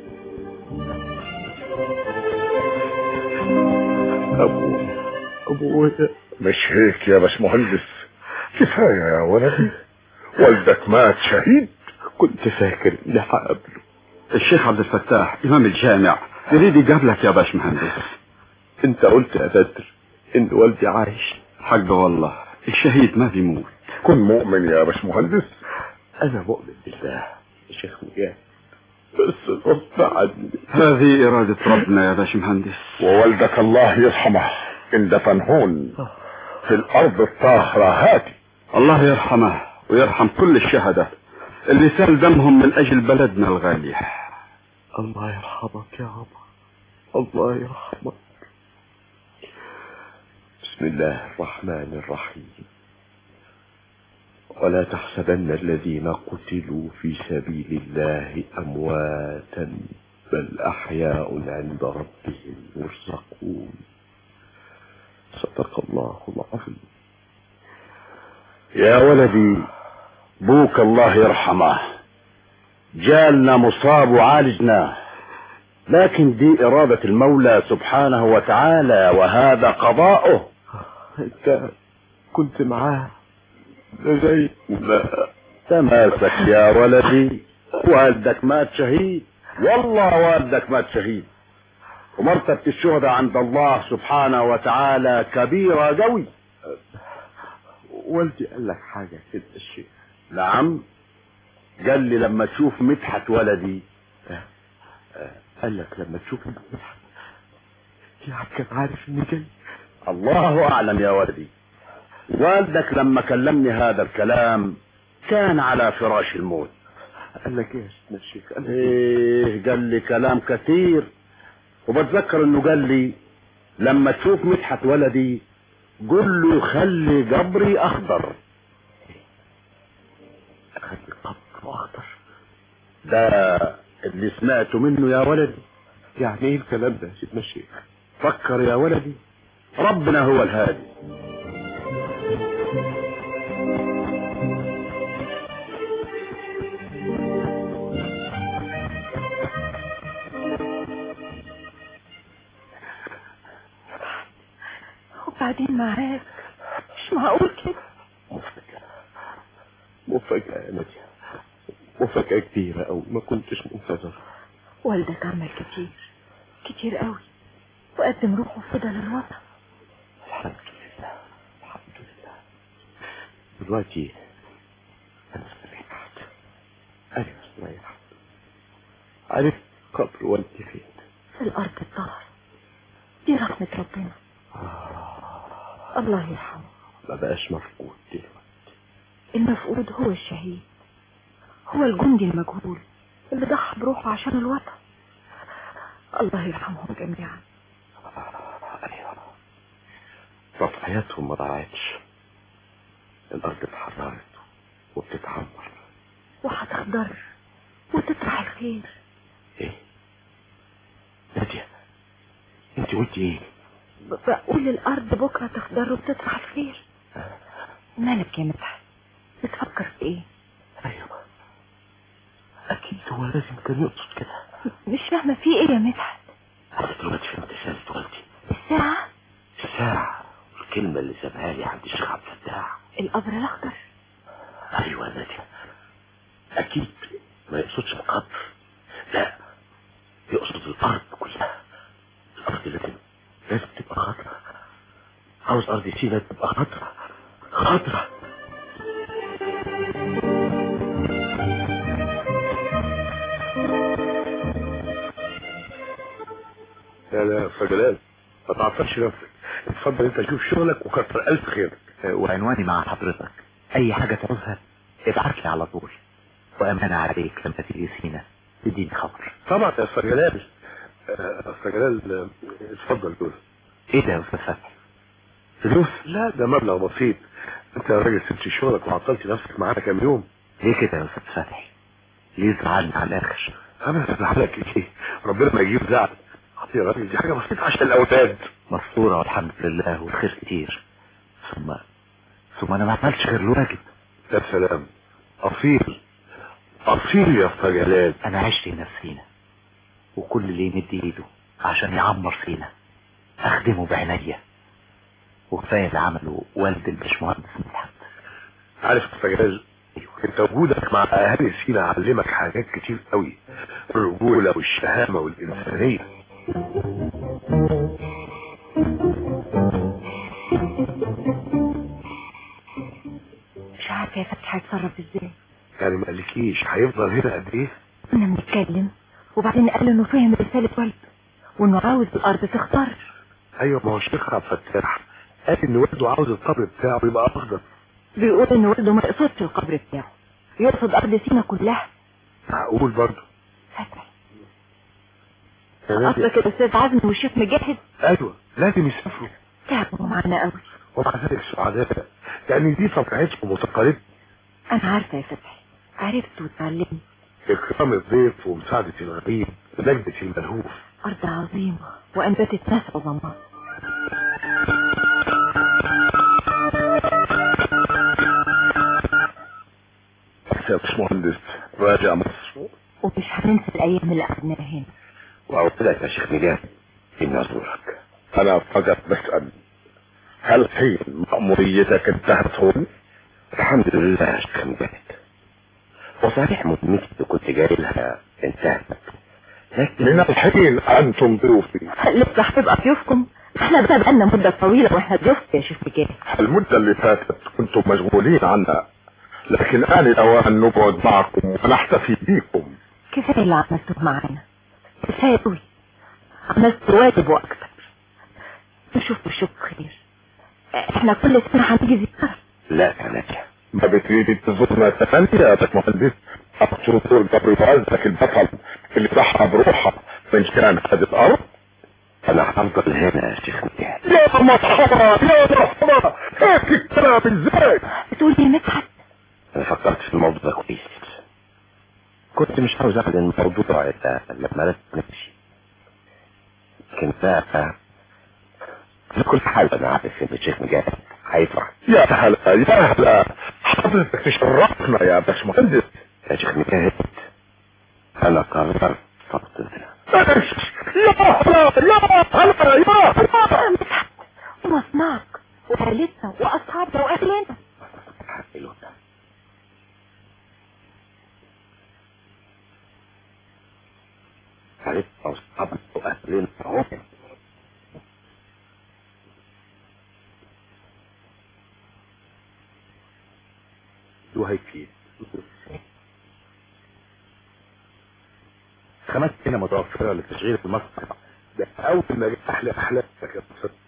ابويا ابويا
مش هيك يا باشمهندس كفاية يا ولدي والدك مات شهيد
كنت فاكر اني هقابله
الشيخ عبد الفتاح إمام الجامع يريد يقابلك يا باش مهندس
انت قلت يا بدر ان والدي عايش
حق والله الشهيد ما بيموت
كن مؤمن يا باشمهندس
انا مؤمن بالله يا شيخ مجاهد بس غصب عني
هذه إرادة ربنا يا باش مهندس
ووالدك الله يرحمه اندفن هون في الارض الطاهرة هاتي
الله يرحمه ويرحم كل الشهداء اللي سال دمهم من أجل بلدنا الغالي
الله يرحمك يا عمر الله يرحمك بسم الله الرحمن الرحيم ولا تحسبن الذين قتلوا في سبيل الله أمواتا بل أحياء عند ربهم يرزقون صدق الله العظيم
يا ولدي بوك الله يرحمه جالنا مصاب وعالجناه لكن دي إرادة المولى سبحانه وتعالى وهذا قضاؤه
انت كنت معاه زي ما
تماسك يا ولدي والدك مات شهيد والله والدك مات شهيد ومرتبة الشهداء عند الله سبحانه وتعالى كبيرة قوي
والدي قال لك حاجة كده الشيخ
نعم قال لي لما تشوف مدحت ولدي
قال لك لما تشوف مدحت يعني كان عارف اني جاي
الله اعلم يا ولدي والدك لما كلمني هذا الكلام كان على فراش الموت
قال لك ايه يا سيدنا الشيخ قال لك
ايه قال لي كلام كثير وبتذكر انه قال لي لما تشوف مدحت ولدي قل له خلي قبري اخضر
خلي قبر واخضر
ده اللي سمعته منه يا ولدي
يعني ايه الكلام ده يا سيدنا الشيخ
فكر يا ولدي ربنا هو الهادي
وبعدين معاك مش معقول كده
مفاجأة مفاجأة يا نادية مفاجأة كبيرة أوي ما كنتش منتظر
والدك عمل كتير كتير قوي وقدم روحه فدا للوطن
الحمد لله الحمد لله دلوقتي أنا استريحت أنا استريحت عرفت قبر والدي فين
في الأرض الطهر دي رحمة ربنا الله يرحمه
ما بقاش مفقود دلوقتي
المفقود هو الشهيد هو الجندي المجهول اللي ضحى بروحه عشان الوطن الله يرحمهم جميعا
أيوة تضحياتهم ما ضاعتش الأرض اتحررت وبتتعمر
وهتخضر وتطرح الخير
إيه نادية أنت قلتي إيه
ب- بقول الأرض بكرة تخضر وبتطرح الخير مالك يا مدحت بتفكر في ايه
أيوة أكيد هو لازم كان يقصد كده
مش فاهمة في ايه يا مدحت
أنا دلوقتي فهمت رسالة والدي
الساعة
الساعة الكلمة اللي سابها لي عند الشيخ عبد الفتاح
القبر الأخضر
أيوة يا نادية أكيد ما يقصدش القبر لا يقصد الأرض كلها الأرض لازم لازم تبقى خضرة عاوز أرض سينا تبقى خضرة خضرة
لا لا يا جلال ما تعطلش نفسك اتفضل انت شوف شغلك وكتر الف خيرك
وعنواني مع حضرتك اي حاجة تعوزها ابعت لي على طول وامانة عليك لما تيجي سينا تديني خبر
طبعا يا استاذ جلال آه، استاذ جلال آه، اتفضل دول
ايه ده يا استاذ فتحي
فلوس لا ده مبلغ بسيط انت يا راجل سبت شغلك وعطلت نفسك معانا كام يوم
ليه كده يا استاذ فتحي ليه زعلني على الاخر
انا زعلك ايه ربنا ما يجيب زعل يا راجل دي حاجه بسيطه عشان الاوتاد
مستورة والحمد لله والخير كتير ثم ثم انا ما عملتش غير الواجب
يا سلام اصيل اصيل يا استاذ جلال
انا عشت هنا في سينا وكل اللي يمد ايده عشان يعمر سينا اخدمه بعناية وكفاية اللي عمله والد الباشمهندس مدحت
عارف يا استاذ جلال انت وجودك مع اهالي سينا علمك حاجات كتير قوي الرجوله والشهامه والانسانيه
مش عارفة يا فتحي هيتصرف ازاي
يعني ما قالكيش هيفضل هنا قد ايه
كنا بنتكلم وبعدين قال انه فهم رسالة والده وانه عاوز الارض تختار
ايوه ما هو الشيخ عبد الفتاح قال ان والده عاوز القبر بتاعه يبقى اخضر
بيقول ان والده ما يقصدش القبر بتاعه يقصد ارض سينا كلها
معقول برضه
فتحي
يا نادي،
اصلك الاستاذ عزمي والشيخ مجاهد
ايوه لازم يسافروا
تعبوا معانا قوي
ومع ذلك سعداء لان دي طبيعتهم وتقاليدهم
انا عارفة يا فتحي عرفت وتعلمت
اكرام الضيف ومساعدة الغريب ونجدة الملهوف
ارض عظيمة وانبتت ناس عظماء
يا باشمهندس راجع مصر
ومش هننسى الايام اللي قعدناها هنا
وأوصلك يا شيخ مجاهد إني أزورك
انا فقط بسأل هل حين مأموريتك انتهت هون
الحمد لله يا شيخ مجاهد وصحيح مهمتي اللي كنت جاي لها انتهت لكن
من الحين انتم ضيوفي
لسه هتبقى ضيوفكم احنا بقى بقالنا مدة طويلة واحنا ضيوف يا شيخ مجاهد
المدة اللي فاتت كنتم مشغولين عنها لكن آن الأوان نقعد معكم ونحتفي بيكم
كفاية اللي عملته معانا كفاية قوي عملت واجب واكتر نشوف الشوف خير احنا كل سنة هنيجي زيارة
لا يا نجا
ما بتريد تزورنا ثانية يا باشمهندس أقصد تزور قبر معزك البطل اللي ضحى بروحه من شان هذه الأرض
أنا هفضل هنا يا شيخ مجاهد
يا مرحبا يا مرحبا هيك الكلام ازاي
بتقول يا مدحت
أنا فكرت في الموضوع ده كويس كنت مش عاوز أخد الموضوع إلا لما عرفت نفسي لكن بقى في كل حال أنا عارف إن الشيخ مجاهد هيفرح
يا هلا يا هلا حضرتك تشرفنا يا باشمهندس
يا شيخ مجاهد أنا قررت صرت هنا
ايش يا هلا يا هلا يا هلا
يا مدحت ومصنعك وعيلتنا واصحابنا واهلنا
حلو ده عرفت أصحابنا وأهلنا هم
وهيفيد
خامات هنا متوفرة لتشغيل المصنع
ده أول ما جه أحلى أحلامك يا مصر